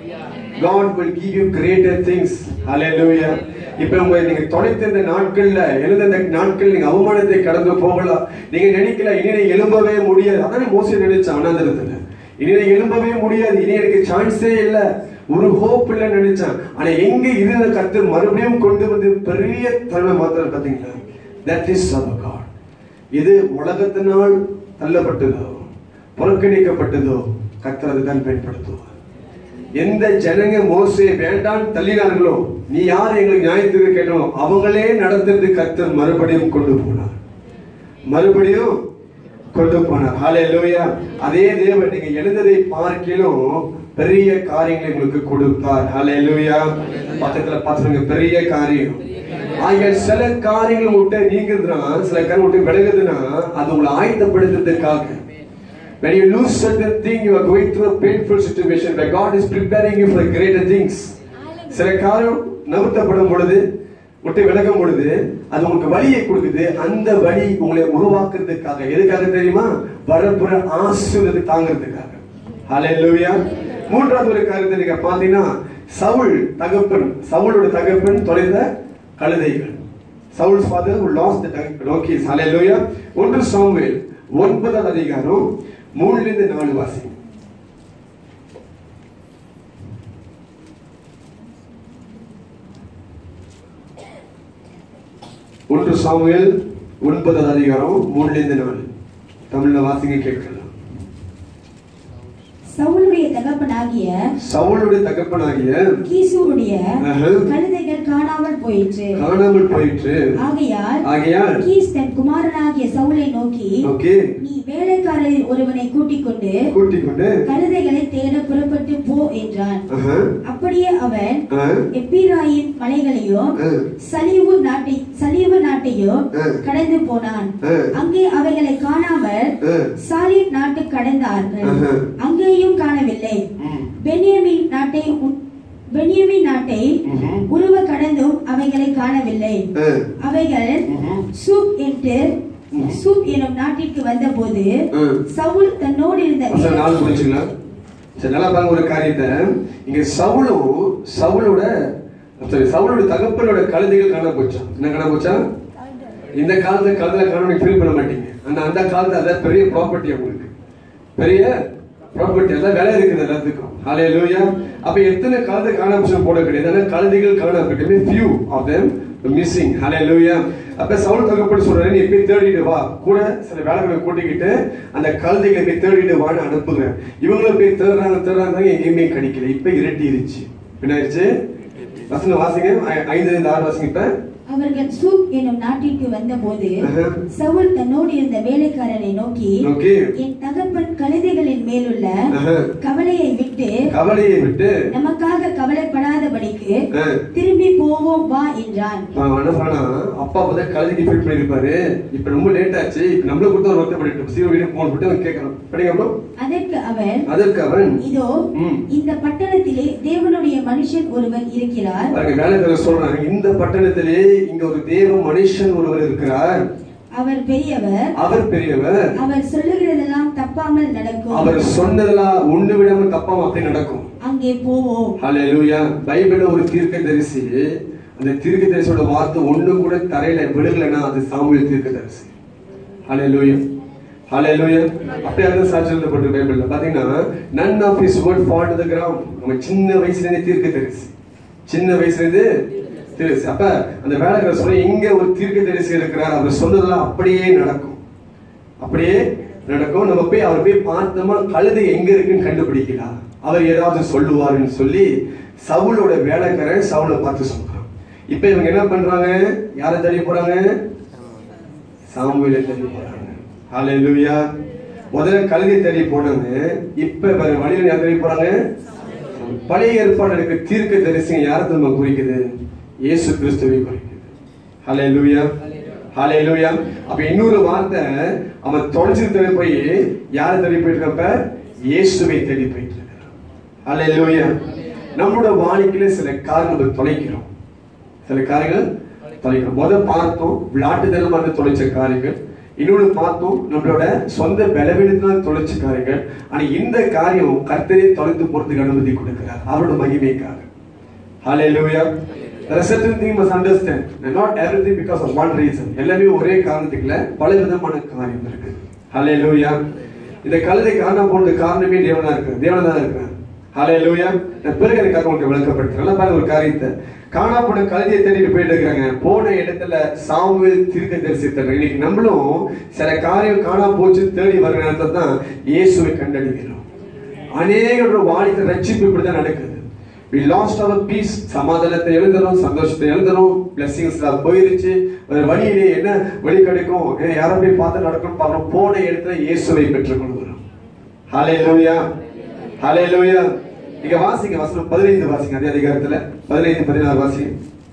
S1: God will give you greater things. Hallelujah. இப்ப உங்க நீங்க தொலைத்த இந்த நாட்கள்ல எழுந்த இந்த நாட்கள் நீங்க அவமானத்தை கடந்து போகலாம் நீங்க நினைக்கல இனி நீ எழும்பவே முடியாது அதானே மோசம் நினைச்சான் அனாந்திரத்துல இனி நீ எழும்பவே முடியாது இனி எனக்கு சான்ஸே இல்ல ஒரு ஹோப் இல்ல நினைச்சான் ஆனா எங்க இருந்த கர்த்தர் மறுபடியும் கொண்டு வந்து பெரிய தலைமை மாத்திரம் பாத்தீங்களா தட் இஸ் அவர் காட் இது உலகத்தினால் தள்ளப்பட்டதோ புறக்கணிக்கப்பட்டதோ கர்த்தர் அதுதான் பயன்படுத்துவார் எந்த ஜனங்க மோசே வேண்டாம் தள்ளினார்களோ நீ யார் எங்களுக்கு நியாயத்துக்கு கேட்டோம் அவங்களே நடத்துறது கர்த்தர் மறுபடியும் கொண்டு போனார் மறுபடியும் கொண்டு போனார் ஹalleluya அதே தேவன் நீங்க எழுந்ததை பார்க்கிலும் பெரிய காரியங்களை உங்களுக்கு கொடுப்பார் ஹalleluya பக்கத்துல பாத்துருங்க பெரிய காரியம் ஆகிய சில காரியங்கள் விட்டு நீங்குதுன்னா சில காரியம் விட்டு விலகுதுன்னா அது உங்களை ஆயத்தப்படுத்துறதுக்காக When you lose certain thing, you are going through a painful situation where God is preparing you for greater things. சில காரியம் நவுத்தப்படும் பொழுது விட்டு விலகும் பொழுது அது உங்களுக்கு வழியை கொடுக்குது அந்த வழி உங்களை உருவாக்குறதுக்காக எதுக்காக தெரியுமா வரப்புற ஆசீர்வாதத்தை தாங்கிறதுக்காக ஹalleluya மூன்றாவது ஒரு காரியத்தை நீங்க பாத்தீங்கன்னா சவுல் தகப்பன் சவுலோட தகப்பன் தொலைந்த கழுதைகள் Saul's father who lost the donkeys hallelujah ஒன்று சாமுவேல் ஒன்பதாவது அதிகாரம் மூணுல இருந்து நாலு வாசி ஒன்று சாமுவேல் ஒன்பதாவது அதிகாரம் மூணுல இருந்து நாலு தமிழ்ல வாசிங்க கேட்கலாம்
S2: சவுலுடைய தகப்பனாகிய
S1: சவுளுடைய தகப்பனாகிய
S2: கீசுடைய
S1: ஆஹா.
S2: கழுதைகள் காணாமல் போயிற்று
S1: காணாமல் போயிற்று
S2: ஆகையால்
S1: ஆகையால்
S2: கீஸ் தன் குமாரனாகிய சவுலை நோக்கி
S1: ஓகே
S2: நீ வேலைக்காரரில் ஒருவனை கூட்டிக் கொண்டு
S1: கூட்டிக் கொண்டு
S2: கழுதைகளை தேட புறப்பட்டு போ என்றான்
S1: ஆஹா,
S2: அப்படியே அவன்
S1: ஆ,
S2: எப்பிராயின் மலைகளையும்
S1: ஆ,
S2: சலிவு நாட்டை சலிவு நாட்டையும்
S1: ஆ.
S2: கடந்து போனான்
S1: ஆ.
S2: அங்கே அவைகளை காணாமல்
S1: ஆ.
S2: சாலிட் நாட்டு கடந்தார்கள்
S1: ஆஹா.
S2: அங்கேயும் காணவில்லை
S1: ம்.
S2: பென்யமின் நாட்டை உ- பென்யமின் நாட்டை
S1: ம்ஹும்.
S2: உருவ கடந்தும் அவைகளை காணவில்லை
S1: ஆ,
S2: அவைகள்
S1: ம்ஹும்.
S2: சூப் என்று
S1: ம்.
S2: சூப் எனும் நாட்டிற்கு வந்தபோது
S1: ஆ.
S2: சவுல் தன்னோடு இருந்த
S1: வசனம் நாலு புரிஞ்சுங்களா சரி நல்லா பாருங்க ஒரு காரியத்தை இங்க சவுலும் சவுலோட sorry, சவுலோட தகப்பனோட கழுதைகள் காண போச்சான் என்ன காண போச்சா இந்த காலத்துல கழுதை காண ஃபீல் பண்ண மாட்டீங்க ஆனா அந்த காலத்துல அதான் பெரிய ப்ராப்பர்ட்டி உங்களுக்கு பெரிய ப்ராப்பர்ட்டி அதான் விலை இருக்குது எல்லாத்துக்கும் ஹலே லூயா அப்ப எத்தனை கழுதை காணாம போட கிடையாது ஆனா கழுதைகள் காணப்பட்டு few of them மிஸ்ஸிங் ஹலே லூயா அப்ப சவுல் தகப்பன் சொல்றாரு நீ போய் தேடிட்டு வா கூட சில வேலைகளை கூட்டிக்கிட்டு அந்த கழுதைகளை போய் தேடிட்டு வான்னு அனுப்புங்க இவங்களும் போய் தேடுறாங்க தேடுறாங்க எங்கேயுமே கிடைக்கல இப்ப இரட்டிருச்சு என்ன ஆயிடுச்சு வசனம் வாசிங்க ஐ- ஐந்து இருந்து ஆறு வாசிங்க இப்ப
S2: அவர்கள் சூக் என்னும் நாட்டிற்கு வந்தபோது
S1: ஆஹா.
S2: சவுல் தன்னோடு இருந்த வேலைக்காரனை நோக்கி
S1: நோக்கி
S2: என் தகப்பன் கழுதைகளின் மேலுள்ள
S1: ஆஹா.
S2: கவலையை விட்டு
S1: கவலையை விட்டு
S2: நமக்காக கவலைப்படாதபடிக்கு
S1: ஆ.
S2: திரும்பி போவோம் வா என்றான்
S1: அவன் என்ன சொன்னா அப்பா அப்பதான் கழுதிக்கு ஃபீல் பண்ணிருப்பாரு இப்ப ரொம்ப லேட் ஆச்சு இப்ப நம்மள கொடுத்து ஒரு ஒருத்தர் பண்ணிட்டு சீரோ வீடு போன் போட்டு அவன் கேட்கறான் படிங்க அப்புறம்
S2: அதற்கு அவன்
S1: அதற்கு அவன்
S2: இதோ
S1: ம்.
S2: இந்த பட்டணத்திலே தேவனுடைய மனுஷன் ஒருவர் இருக்கிறார்
S1: பாருங்க வேலைக்காரர் சொல்றாங்க இந்த பட்டணத்திலே இங்க ஒரு தேவ மனுஷன் ஒருவர் இருக்கிறார்
S2: அவர் பெரியவர்
S1: அவர் பெரியவர்
S2: அவர் சொல்லுகிறதெல்லாம் தப்பாமல் நடக்கும்
S1: அவர் சொன்னதெல்லாம் ஒண்ணு விடாம தப்பாம அப்படி நடக்கும்
S2: அங்கே போவோம்
S1: ஹalleluya பைபிள்ல ஒரு தீர்க்கதரிசி அந்த தீர்க்கதரிசியோட வார்த்தை ஒண்ணு கூட தரையில விழுகலைன்னா அது சாமுவேல் தீர்க்கதரிசி ஹalleluya ஹalleluya அப்படியே அந்த சாட்சி எழுதப்பட்டு பைபிள்ல பாத்தீங்கன்னா none of his word fall to the ground நம்ம சின்ன வயசுல இருந்தே தீர்க்கதரிசி சின்ன வயசுல இருந்து தீர்க்கதரிசி அப்ப அந்த வேலைக்காரர் சொல்ல இங்க ஒரு தீர்க்கதரிசி இருக்கிறார் அவர் சொன்னதெல்லாம் அப்படியே நடக்கும் அப்படியே நடக்கும் நம்ம போய் அவர் போய் பார்த்தோமா கழுதை எங்க இருக்குன்னு கண்டுபிடிக்கலாம் அவர் ஏதாவது சொல்லுவாருன்னு சொல்லி சவுலோட வேலைக்காரன் சவுலை பார்த்து சொல்றான் இப்ப இவங்க என்ன பண்றாங்க யாரை தேடி போறாங்க சாமுவேலை தேடி போறாங்க ஹalleluya முதல்ல கழுதை தேடி போனாங்க இப்ப வேற வழியில யார் தேடி போறாங்க பழைய ஏற்பாடு இருக்க தீர்க்க தரிசனம் யாரை நம்ம குறிக்குது இயேசு கிறிஸ்துவை குறிக்குது ஹalleluya ஹalleluya அப்ப இன்னொரு வார்த்தை அவன் தொலைச்சு தேடி போய் யாரை தேடி போயிட்டு இருக்கப்ப இயேசுவை தேடி போயிட்டு இருக்கிறான் ஹalleluya நம்மளோட வாழ்க்கையில சில காரணம் நம்ம தொலைக்கிறோம் சில காரியங்கள் தொலைக்கிறோம் முத பார்த்தோம் விளையாட்டுத்தனமா இருந்து தொலைச்ச காரியங்கள் இன்னொன்னு பார்த்தோம் நம்மளோட சொந்த பலவீனத்தினால் தொலைச்ச காரியங்கள் ஆனா இந்த காரியம் கர்த்தரே தொலைத்து போறதுக்கு அனுமதி கொடுக்கிறார் அவரோட மகிமைக்காக Hallelujah. There are certain things you must understand. And not everything because of one reason. எல்லாமே ஒரே காரணத்துக்கு இல்ல பல விதமான காரியம் இருக்கு Hallelujah. இந்த கழுதை காணாம போனது காரணமே தேவனா இருக்கு தேவனா தான் இருக்கிறார் Hallelujah. நான் பிறகு எனக்கு உங்களுக்கு விளக்கப்படுத்துறேன் நல்லா பாருங்க ஒரு காரியத்தை காணா போன கழுதையை தேடிட்டு போயிட்டு இருக்கிறாங்க போன இடத்துல சாமுவேல் தீர்க்க தரிசித்தாங்க இன்னைக்கு நம்மளும் சில காரியம் காணா போச்சு தேடி வர நேரத்தை தான் இயேசுவை கண்டடிக்கிறோம் அநேகரோட வாழ்க்கை ரட்சிப்பு இப்படிதான் நடக்குது we lost our peace சமாதானத்தை எழுதுறோம் சந்தோஷத்தை எழுதுறோம் blessings எல்லாம் போயிருச்சு ஒரு வழியிலே என்ன வழி கிடைக்கும் ஏ, யாரை போய் பார்த்து நடக்கும் பார்க்கணும் போன இடத்துல இயேசுவை பெற்றுக் கொள்கிறோம் ஹalleluya ஹalleluya நீங்க வாசிங்க வசனம் 15 வாசிங்க அதே அதிகாரத்துல 15 16 வாசிங்க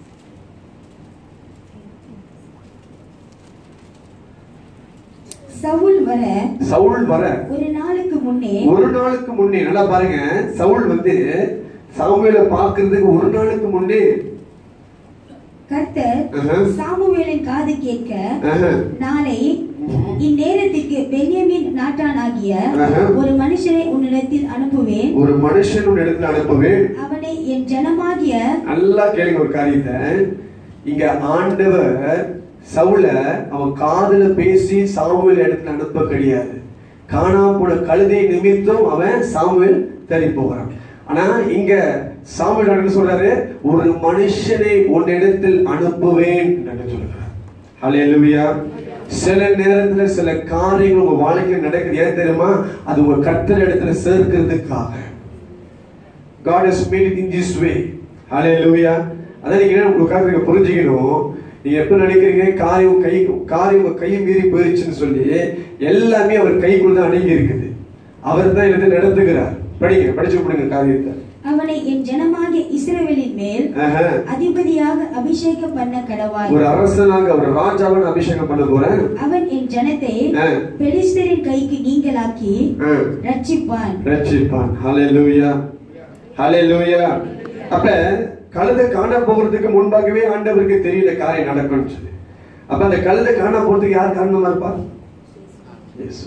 S2: சவுல் வர
S1: சவுல் வர
S2: ஒரு நாளுக்கு முன்னே
S1: ஒரு நாளுக்கு முன்னே நல்லா பாருங்க சவுல் வந்து சாமுவேலை பார்க்கிறதுக்கு ஒரு நாளுக்கு முன்னே
S2: கர்த்தர்
S1: ஆஹா.
S2: சாமுவேலின் காது கேட்க
S1: ஆஹா.
S2: நாளை இந்நேரத்துக்கு பென்யமின் நாட்டானாகிய
S1: ஆஹா.
S2: ஒரு மனுஷனை உன்னிடத்தில் அனுப்புவேன்
S1: ஒரு மனுஷன் ஒரு இடத்துல அனுப்புவேன்
S2: அவனை என் ஜனமாகிய
S1: நல்லா கேளுங்க ஒரு காரியத்தை இங்க ஆண்டவர் சவுல அவன் காதுல பேசி சாமுவேல் இடத்துல அனுப்ப கிடையாது காணாம போன கழுதை நிமித்தம் அவன் சாமுவேல் தேடி போகிறான் ஆனா இங்க சாமுவேல் என்ன சொல்றாரு ஒரு மனுஷனை உன்னிடத்தில் அனுப்புவேன் என்று சொல்றார் ஹalleluya சில நேரத்துல சில காரியங்கள் உங்க வாழ்க்கையில் நடக்குது ஏன் தெரியுமா அது உங்க கர்த்தர் இடத்துல சேர்க்கிறதுக்காக God has made it in this way. Hallelujah. அதான் நீங்க என்ன உங்களுக்கு நீங்க புரிஞ்சுக்கணும் நீங்க எப்ப நினைக்கிறீங்க காரியம் கை காரியம் உங்க கையை மீறி போயிருச்சுன்னு சொல்லி எல்லாமே அவர் கைக்குள்ள தான் அடங்கி இருக்குது அவர் தான் இதை நடத்துகிறார் படிங்க படிச்சு கொடுங்க காரியத்தை
S2: அவனை என் ஜனமாகிய இஸ்ரவேலின் மேல்
S1: ஆஹா.
S2: அதிபதியாக அபிஷேகம் பண்ண கடவாய்
S1: ஒரு அரசனாக ஒரு ராஜாவான அபிஷேகம் பண்ண போறேன்
S2: அவன் என் ஜனத்தை
S1: ஆ.
S2: பெலிஸ்தரின் கைக்கு நீங்களாக்கி
S1: ஆ.
S2: ரட்சிப்பான்
S1: ரட்சிப்பான் ஹalleluya ஹalleluya அப்ப கழுதை காண போகிறதுக்கு முன்பாகவே ஆண்டவருக்கு தெரியல காரியம் நடக்கும்னு சொல்லி அப்ப அந்த கழுதை காண போறதுக்கு யார் காரணமா இருப்பா இயேசு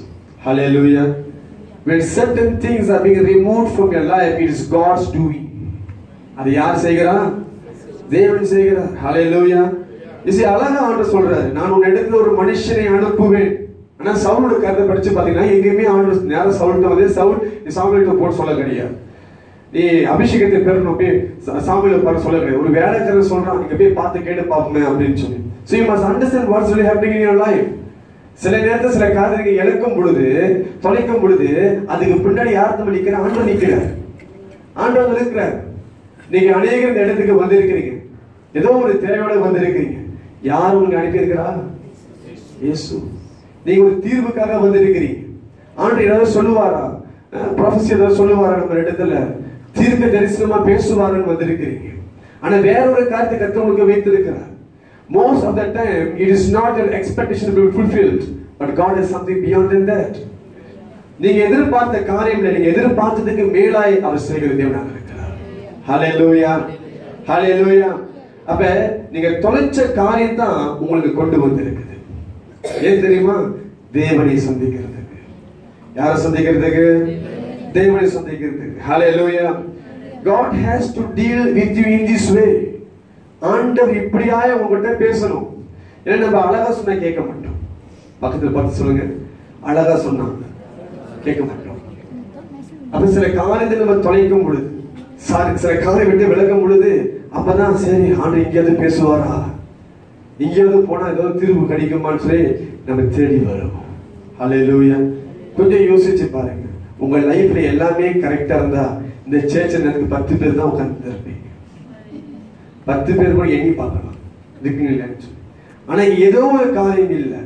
S1: ஹalleluya when certain things are being removed from your life it is god's doing அது யார் செய்கிறா தேவன் செய்கிறார் ஹalleluya இசி அழகா ஆண்டவர் சொல்றாரு நான் உன் இடத்துல ஒரு மனுஷனை அனுப்புவேன் ஆனா சவுலோட கருத்தை படிச்சு பாத்தீங்கன்னா எங்கேயுமே ஆண்டவர் நேரம் சவுல்கிட்ட வந்து சவுல் நீ சாமுவேல்கிட்ட போட்டு சொல்ல கிடையாது நீ அபிஷேகத்தை பெறணும் போய் சா- சாமுவேல பாரு சொல்ல கிடையாது ஒரு வேலைக்காரர் சொல்றான் நீங்க போய் பார்த்து கேட்டு பார்ப்போமே அப்படின்னு சொல்லி so you must understand what's really happening in your life சில நேரத்துல சில காரியத்தை இழக்கும் பொழுது தொலைக்கும் பொழுது அதுக்கு பின்னாடி யார் நம்ம நிக்கிற ஆண்டவர் நிக்கிறார் ஆண்டவர் இருக்கிறார் நீங்க அநேகர் இந்த இடத்துக்கு வந்திருக்கிறீங்க ஏதோ ஒரு தேவையோட வந்திருக்கிறீங்க யார் உங்களுக்கு அனுப்பி இருக்கிறா இயேசு நீங்க ஒரு தீர்வுக்காக வந்திருக்கிறீங்க ஆண்டு ஏதாவது சொல்லுவாரா ப்ரொஃபஸி ஏதாவது சொல்லுவாரா நம்ம இடத்துல தீர்க்க தரிசனமா பேசுவாருன்னு வந்திருக்கிறீங்க ஆனா வேற ஒரு காரியத்தை கத்து உங்களுக்கு வைத்திருக்கிறார் most of the time it is not your expectation to be fulfilled but God has something beyond than that நீங்க எதிர்பார்த்த காரியம் இல்லை நீங்க எதிர்பார்த்ததுக்கு மேலாய் அவர் செய்கிற தேவனாக இருக்கிறார் ஹalleluya ஹalleluya அப்ப நீங்க தொலைச்ச காரியம் தான் உங்களுக்கு கொண்டு வந்திருக்குது ஏன் தெரியுமா தேவனை சந்திக்கிறதுக்கு யாரை சந்திக்கிறதுக்கு தேவனை சந்திக்கிறதுக்கு ஹalleluya God has to deal with you in this way ஆண்டவர் இப்படியாய உங்ககிட்ட பேசணும் ஏன்னா நம்ம அழகா சொன்னா கேட்க மாட்டோம் பக்கத்துல பார்த்து சொல்லுங்க அழகா சொன்னாங்க கேட்க மாட்டோம் அப்ப சில காரியத்தை நம்ம தொலைக்கும் பொழுது சாரி சில காரியம் விட்டு விலகும் பொழுது அப்பதான் சரி ஆண்டு எங்கேயாவது பேசுவாரா எங்கேயாவது போனா ஏதாவது தீர்வு கிடைக்குமான்னு சொல்லி நம்ம தேடி வருவோம் ஹalleluya கொஞ்சம் யோசிச்சு பாருங்க உங்க லைஃப்ல எல்லாமே கரெக்டா இருந்தா இந்த சேர்ச்சில் எனக்கு பத்து பேர் தான் உட்கார்ந்து இருப்பீங்க பத்து பேர் கூட எண்ணி பார்க்கலாம் இதுக்கு இல்லைன்னு சொல்லி ஆனா ஏதோ ஒரு காரியம் இல்லை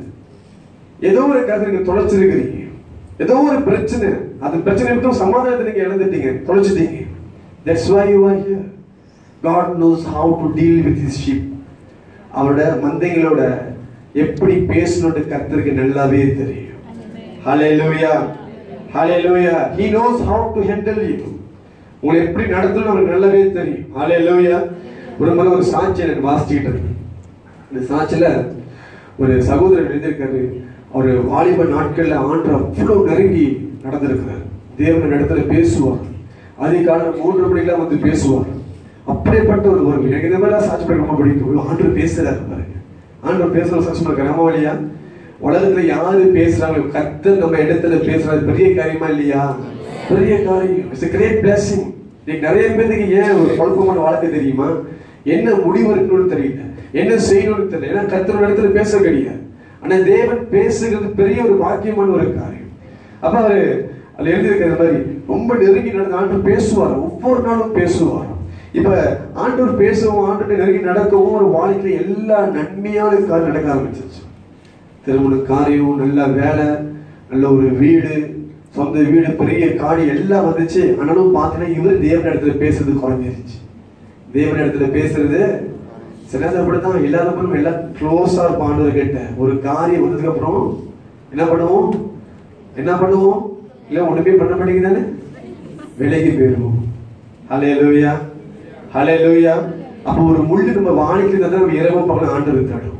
S1: ஏதோ ஒரு காரியம் நீங்க தொலைச்சிருக்கிறீங்க ஏதோ ஒரு பிரச்சனை அது பிரச்சனை மட்டும் சமாதானத்தை நீங்க இழந்துட்டீங்க தொலைச்சிட்டீங்க that's why you are here God knows how to deal with his sheep அவரோட மந்தைகளோட எப்படி பேசணும்னு கர்த்தருக்கு நல்லாவே தெரியும் ஹalleluya ஹalleluya he knows how to handle you உங்களை எப்படி நடத்தணும் அவருக்கு நல்லாவே தெரியும் ஹalleluya ஒரு முறை ஒரு சாட்சி எனக்கு வாசிச்சுக்கிட்டு இருந்தேன் இந்த சாட்சியில ஒரு சகோதரர் எழுதியிருக்காரு அவர் வாலிப நாட்கள்ல ஆண்டு அவ்வளவு நெருங்கி நடந்திருக்கிறார் தேவன் இடத்துல பேசுவார் அதிகாலை மூன்று மணிக்கெல்லாம் வந்து பேசுவார் அப்படிப்பட்ட ஒரு ஒரு எனக்கு இந்த மாதிரி சாட்சி பண்ண ரொம்ப பிடிக்கும் ஆண்டு பேசுறாரு பாருங்க ஆண்டு பேசுற சாட்சி பண்ண கிராமவழியா உலகத்துல யாரு பேசுறாங்க கர்த்தர் நம்ம இடத்துல பேசுறது பெரிய காரியமா இல்லையா பெரிய காரியம் இட்ஸ் கிரேட் பிளஸிங் இன்னைக்கு நிறைய பேருக்கு ஏன் ஒரு குழப்பமான வாழ்க்கை தெரியுமா என்ன முடிவு இருக்கணும்னு தெரியல என்ன செய்யணும்னு தெரியல ஏன்னா கர்த்தரோட இடத்துல பேச கிடையாது ஆனா தேவன் பேசுகிறது பெரிய ஒரு பாக்கியமான ஒரு காரியம் அப்ப அவரு அதுல எழுதியிருக்கிற மாதிரி ரொம்ப நெருங்கி நடந்த ஆண்டு பேசுவார் ஒவ்வொரு நாளும் பேசுவார் இப்ப ஆண்டவர் பேசவும் ஆண்டு நெருங்கி நடக்கவும் ஒரு வாழ்க்கையில எல்லா நன்மையான காரியம் நடக்க ஆரம்பிச்சிருச்சு திருமண காரியம் நல்ல வேலை நல்ல ஒரு வீடு சொந்த வீடு பெரிய காடி எல்லாம் வந்துச்சு ஆனாலும் பார்த்தீங்கன்னா இவர் தேவன் இடத்துல பேசுறது குறைஞ்சிருச்சு தேவன் இடத்துல பேசுறது சில நேரம் அப்படித்தான் எல்லாருக்கும் எல்லாம் க்ளோஸா இருப்போம் ஆண்டவர் கிட்ட ஒரு காரியம் வந்ததுக்கு அப்புறம் என்ன பண்ணுவோம் என்ன பண்ணுவோம் இல்ல ஒண்ணுமே பண்ண மாட்டேங்குதானே விலகி போயிடுவோம் ஹலே லூயா ஹலே லூயா அப்போ ஒரு முள்ளு நம்ம வாணிக்கிறது தான் நம்ம இரவு பகலும் ஆண்டவர் தேடும்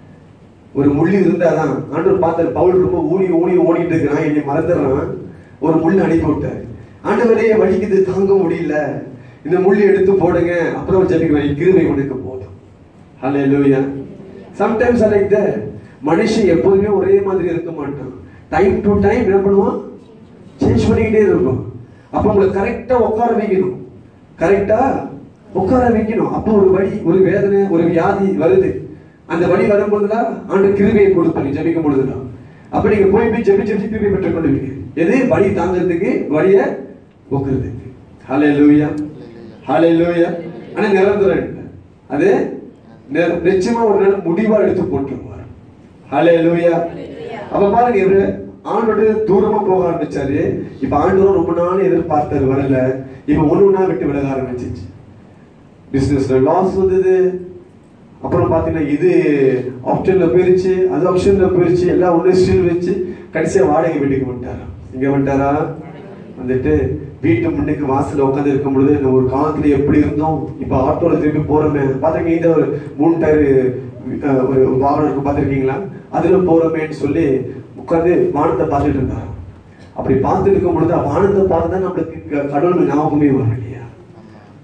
S1: ஒரு முள்ளு இருந்தாதான் ஆண்டவர் பார்த்தாரு பவுல் ரொம்ப ஊனி ஊனி ஓடிட்டு இருக்கிறான் என்னை மறந்துடுறான் ஒரு முள்ளு அனுப்பி விட்டாரு ஆண்டவரே வலிக்குது தாங்க முடியல இந்த முள்ளு எடுத்து போடுங்க அப்புறம் ஜெபிக்கிறேன் கிருபை உனக்கு போதும் ஹலே லூயா சம்டைம்ஸ் லைக் த மனுஷன் எப்போதுமே ஒரே மாதிரி இருக்க மாட்டான் டைம் டு டைம் என்ன பண்ணுவான் சேஞ்ச் பண்ணிக்கிட்டே இருக்கும் அப்போ உங்களை கரெக்டா உட்கார வைக்கணும் கரெக்டா உட்கார வைக்கணும் அப்போ ஒரு வழி ஒரு வேதனை ஒரு வியாதி வருது அந்த வழி வரும்போதுலாம் ஆண்டு கிருபையை கொடுப்பாங்க ஜெபிக்கும் பொழுதுலாம் அப்ப நீங்க போய் போய் ஜெபி ஜெபி கிருபை பெற்றுக் கொள்வீங்க எது வழி தாங்கிறதுக்கு வழிய போக்குறதுக்கு ஹலே லூயா ஹலே லூயா ஆனா நிரந்தரம் இல்லை அது நி- நிச்சயமா ஒரு நாள் முடிவா எடுத்து போட்டுருவார் ஹலே லூயா அப்ப பாருங்க இவரு ஆண்டோட தூரமா போக ஆரம்பிச்சாரு இப்ப ஆண்டவரும் ரொம்ப நாள் எதிர்பார்த்தாரு வரல இப்ப ஒண்ணு ஒண்ணா விட்டு விலக ஆரம்பிச்சிச்சு பிசினஸ்ல லாஸ் வந்தது அப்புறம் பாத்தீங்கன்னா இது ஆப்ஷன்ல போயிருச்சு அது ஆப்ஷன்ல போயிருச்சு எல்லாம் ஒண்ணு ஸ்டீல் வச்சு கடைசியா வாடகை வீட்டுக்கு வந்துட்டாரா இங்க வந்துட்டாரா வந்துட்டு வீட்டு முன்னுக்கு வாசல்ல உட்காந்து இருக்கும் பொழுது நம்ம ஒரு காலத்துல எப்படி இருந்தோம் இப்ப ஆட்டோல திருப்பி போறோமே பாத்திருக்கீங்க இந்த ஒரு மூணு டயர் ஒரு வாகனம் இருக்கும் பாத்திருக்கீங்களா அதுல போறோமேன்னு சொல்லி உட்காந்து வானத்தை பார்த்துட்டு இருந்தாரு அப்படி பார்த்துட்டு இருக்கும் பொழுது வானத்தை பார்த்து தான் நம்மளுக்கு க- கடவுள் ஞாபகமே வரும் இல்லையா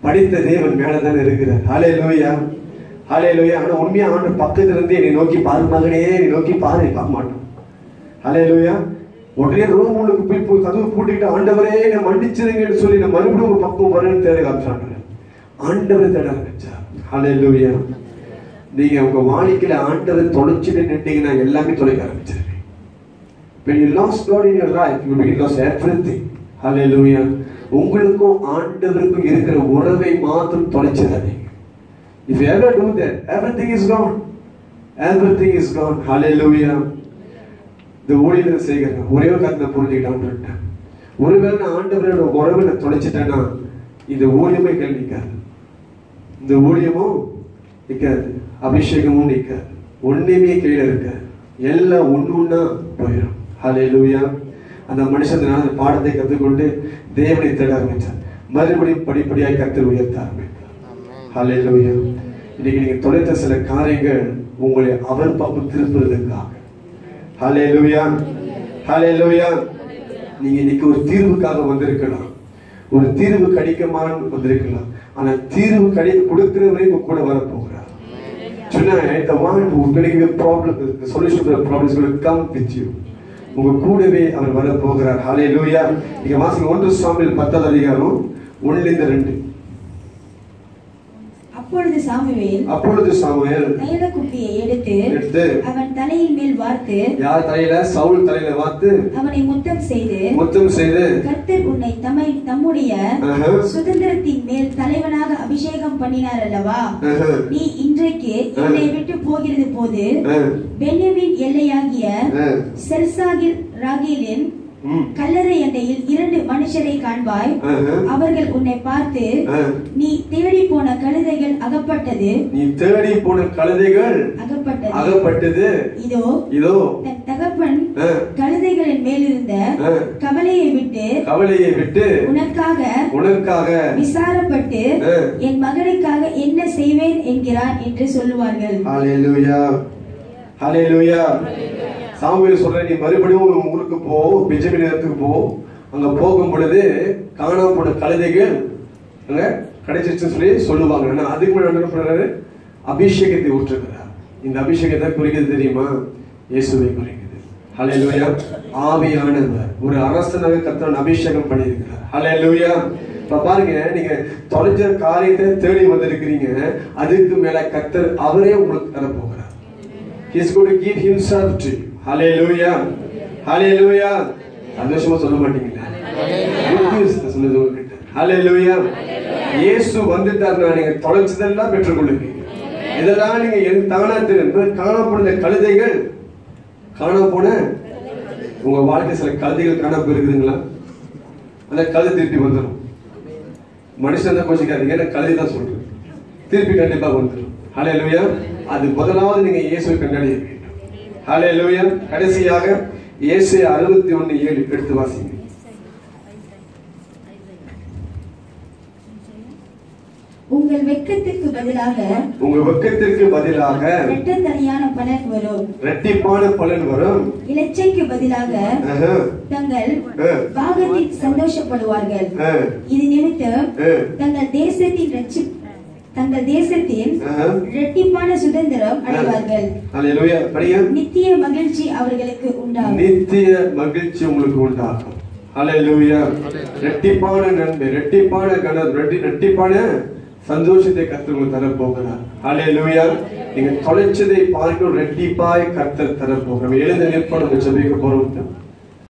S1: படித்த தேவன் மேலதான் இருக்கிறார் ஹலே லோயா ஹலே லோயா ஆனா உண்மையா ஆண்டு பக்கத்துல இருந்து என்னை நோக்கி பாரு மகனே என்னை நோக்கி பாரு பார்க்க மாட்டோம் ஹலே லோயா உடனே ரூம் உள்ளுக்கு போய் போய் கதவு பூட்டிட்டு ஆண்டவரே என்னை மன்னிச்சிருங்கன்னு சொல்லி நான் மறுபடியும் ஒரு பக்கம் வரேன்னு தேட காமிச்சாங்க ஆண்டவர் தேட ஆரம்பிச்சார் ஹலே லோயா நீங்க உங்க வாழ்க்கையில ஆண்டவர் தொலைச்சிட்டு நின்றீங்கன்னா எல்லாமே தொலைக்க ஆரம்பிச்சிருவீங்க when you lost God in your life you will lost everything hallelujah உங்களுக்கும் ஆண்டவருக்கும் இருக்கிற உறவை மாத்திரம் தொலைச்சிடாதீங்க if you ever do that everything is gone everything is gone hallelujah இந்த ஊழியத்தை செய்கிறேன் ஒரே ஒரு கருத்தை புரிஞ்சுக்கிட்டான் ஒருவேளை நான் ஆண்டவரோட உறவை நான் தொலைச்சிட்டேன்னா இந்த ஊழியமே கேள்வி நிற்காது இந்த ஊழியமும் நிற்காது அபிஷேகமும் நிற்காது ஒண்ணுமே கீழே இருக்காது எல்லாம் ஒண்ணு ஒண்ணா போயிடும் ஹalleluya அந்த மனுஷன் அந்த பாடத்தை கற்றுக்கொண்டு தேவனை தேட ஆரம்பிச்சார் மறுபடியும் படிப்படியாக கத்தர் உயர்த்த ஆரம்பித்தார் ஹalleluya இன்னைக்கு நீங்க தொலைத்த சில காரியங்கள் உங்களை அவர் பக்கம் திருப்புறதுக்காக ஹalleluya ஹalleluya நீங்க இன்னைக்கு ஒரு தீர்வுக்காக வந்திருக்கலாம் ஒரு தீர்வு கிடைக்குமான்னு வந்திருக்கலாம் ஆனா தீர்வு கிடை கொடுக்கிறவரே உங்க கூட வர போகிறார் Tonight, the one who is going to give you a problem, the solution to the problem is going to come with you. உங்க கூடவே அவர் வர போகிறார் ஹாலே லூயா நீங்க வாசிங்க ஒன்று சாமியில் பத்தாவது அதிகாரம் ஒண்ணுல இருந்து ரெண்டு
S2: அப்பொழுது சாமுவேல்
S1: அப்பொழுது சாமுவேல்
S2: தைல குப்பியை எடுத்து
S1: எடுத்து
S2: அவன் தலையின் மேல் வார்த்து
S1: யார் தலையில சவுல் தலையில வாத்து
S2: அவனை முத்தம் செய்து
S1: முத்தம் செய்து
S2: கர்த்தர் உன்னை தம்மை தம்முடைய
S1: ஆஹா,
S2: சுதந்திரத்தின் மேல் தலைவனாக அபிஷேகம் பண்ணினார் அல்லவா
S1: ஆஹா,
S2: நீ இன்றைக்கு என்னை விட்டு போகிறது போது
S1: ஆ,
S2: பென்யமின் எல்லையாகிய
S1: ஆ,
S2: செர்சாகில் ராகிலின்
S1: ம்,
S2: கல்லறை எண்டையில் இரண்டு மனுஷரை காண்பாய்
S1: ஆஹா,
S2: அவர்கள் உன்னை பார்த்து
S1: ஆ.
S2: நீ தேடி போன கழுதைகள் அகப்பட்டது
S1: நீ தேடி போன கழுதைகள்
S2: அகப்பட்டது
S1: அகப்பட்டது
S2: இதோ
S1: இதோ
S2: தன் தகப்பன்
S1: ஆ,
S2: கழுதைகளின் மேலிருந்த
S1: ஆ,
S2: கவலையை விட்டு
S1: கவலையை விட்டு
S2: உனக்காக
S1: உனக்காக
S2: விசாரப்பட்டு
S1: ஆ.
S2: என் மகனுக்காக என்ன செய்வேன் என்கிறான் என்று சொல்லுவார்கள்
S1: ஹalleluya ஹalleluya சாமுவேல் சொல்ற நீ மறுபடியும் உன் ஊருக்கு போ பெஞ்சமின் இடத்துக்கு போ அங்க போகும் பொழுது காணாம போன கழுதைகள் அங்க கிடைச்சிருச்சுன்னு சொல்லி சொல்லுவாங்க ஆனா அதுக்கு முன்னாடி என்ன பண்றாரு அபிஷேகத்தை ஊற்றுகிறார் இந்த அபிஷேகத்தை குறிக்கிறது தெரியுமா இயேசுவை குறிக்கிறது ஹalleluya ஆவியானவர் ஒரு அரசனாக கர்த்தர் அபிஷேகம் பண்ணியிருக்கிறார் ஹalleluya இப்ப பாருங்க நீங்க தொலைஞ்ச காரியத்தை தேடி வந்திருக்கிறீங்க அதுக்கு மேல கர்த்தர் அவரே உங்களுக்கு தர போகிறார் He's going to give himself to you. Hallelujah. Hallelujah. சந்தோஷமா சொல்ல மாட்டீங்களா Good news தான் சொல்லுது உங்ககிட்ட. Hallelujah. இயேசு வந்துட்டாருன்னா நீங்க தொலைச்சதெல்லாம் பெற்றுக்கொள்ளுங்க இதெல்லாம் நீங்க என் தானா திரும்ப காணப்படுற கழுதைகள் காண போன உங்க வாழ்க்கை சில கழுதைகள் காண போயிருக்குதுங்களா அந்த கழுதை திருப்பி வந்துடும் மனுஷன் தான் கோச்சிக்காதீங்க நான் கழுதை தான் சொல்றேன் திருப்பி கண்டிப்பா வந்துடும் ஹலே லூயா அது முதலாவது நீங்க இயேசுவை கண்டடைய வேண்டும் ஹலே லூயா கடைசியாக இயேசு அறுபத்தி ஒண்ணு ஏழு எடுத்து வாசிங்க
S2: உங்கள் வெட்கத்திற்கு பதிலாக
S1: உங்க வெட்கத்திற்கு பதிலாக
S2: இரட்டத்தனியான பலன் வரும்
S1: இரட்டிப்பான பலன் வரும்
S2: இலச்சைக்கு பதிலாக
S1: ஆஹா,
S2: தங்கள்
S1: ஆ.
S2: பாகத்தில் சந்தோஷப்படுவார்கள்
S1: ஆ,
S2: இது நிமித்தம்
S1: ஆ,
S2: தங்கள் தேசத்தின் ரட்சி தங்கள் தேசத்தின்
S1: ஆஹா.
S2: இரட்டிப்பான சுதந்திரம் அடைவார்கள்
S1: ஹalleluya. படிங்க
S2: நித்திய மகிழ்ச்சி அவர்களுக்கு உண்டாகும்
S1: நித்திய மகிழ்ச்சி உங்களுக்கு உண்டாகும் ஹalleluya ரெட்டிப்பான நன்மை ரெட்டிப்பான கணர் ரெட்டி ரெட்டிப்பான சந்தோஷத்தை கர்த்தர் உங்களுக்கு தர போகிறார் ஹalleluya நீங்க தொலைச்சதை பார்க்க ரெட்டிப்பாய் கர்த்தர் தர போகிறார் எழுந்து நிற்போம் நம்ம ஜெபிக்க போறோம்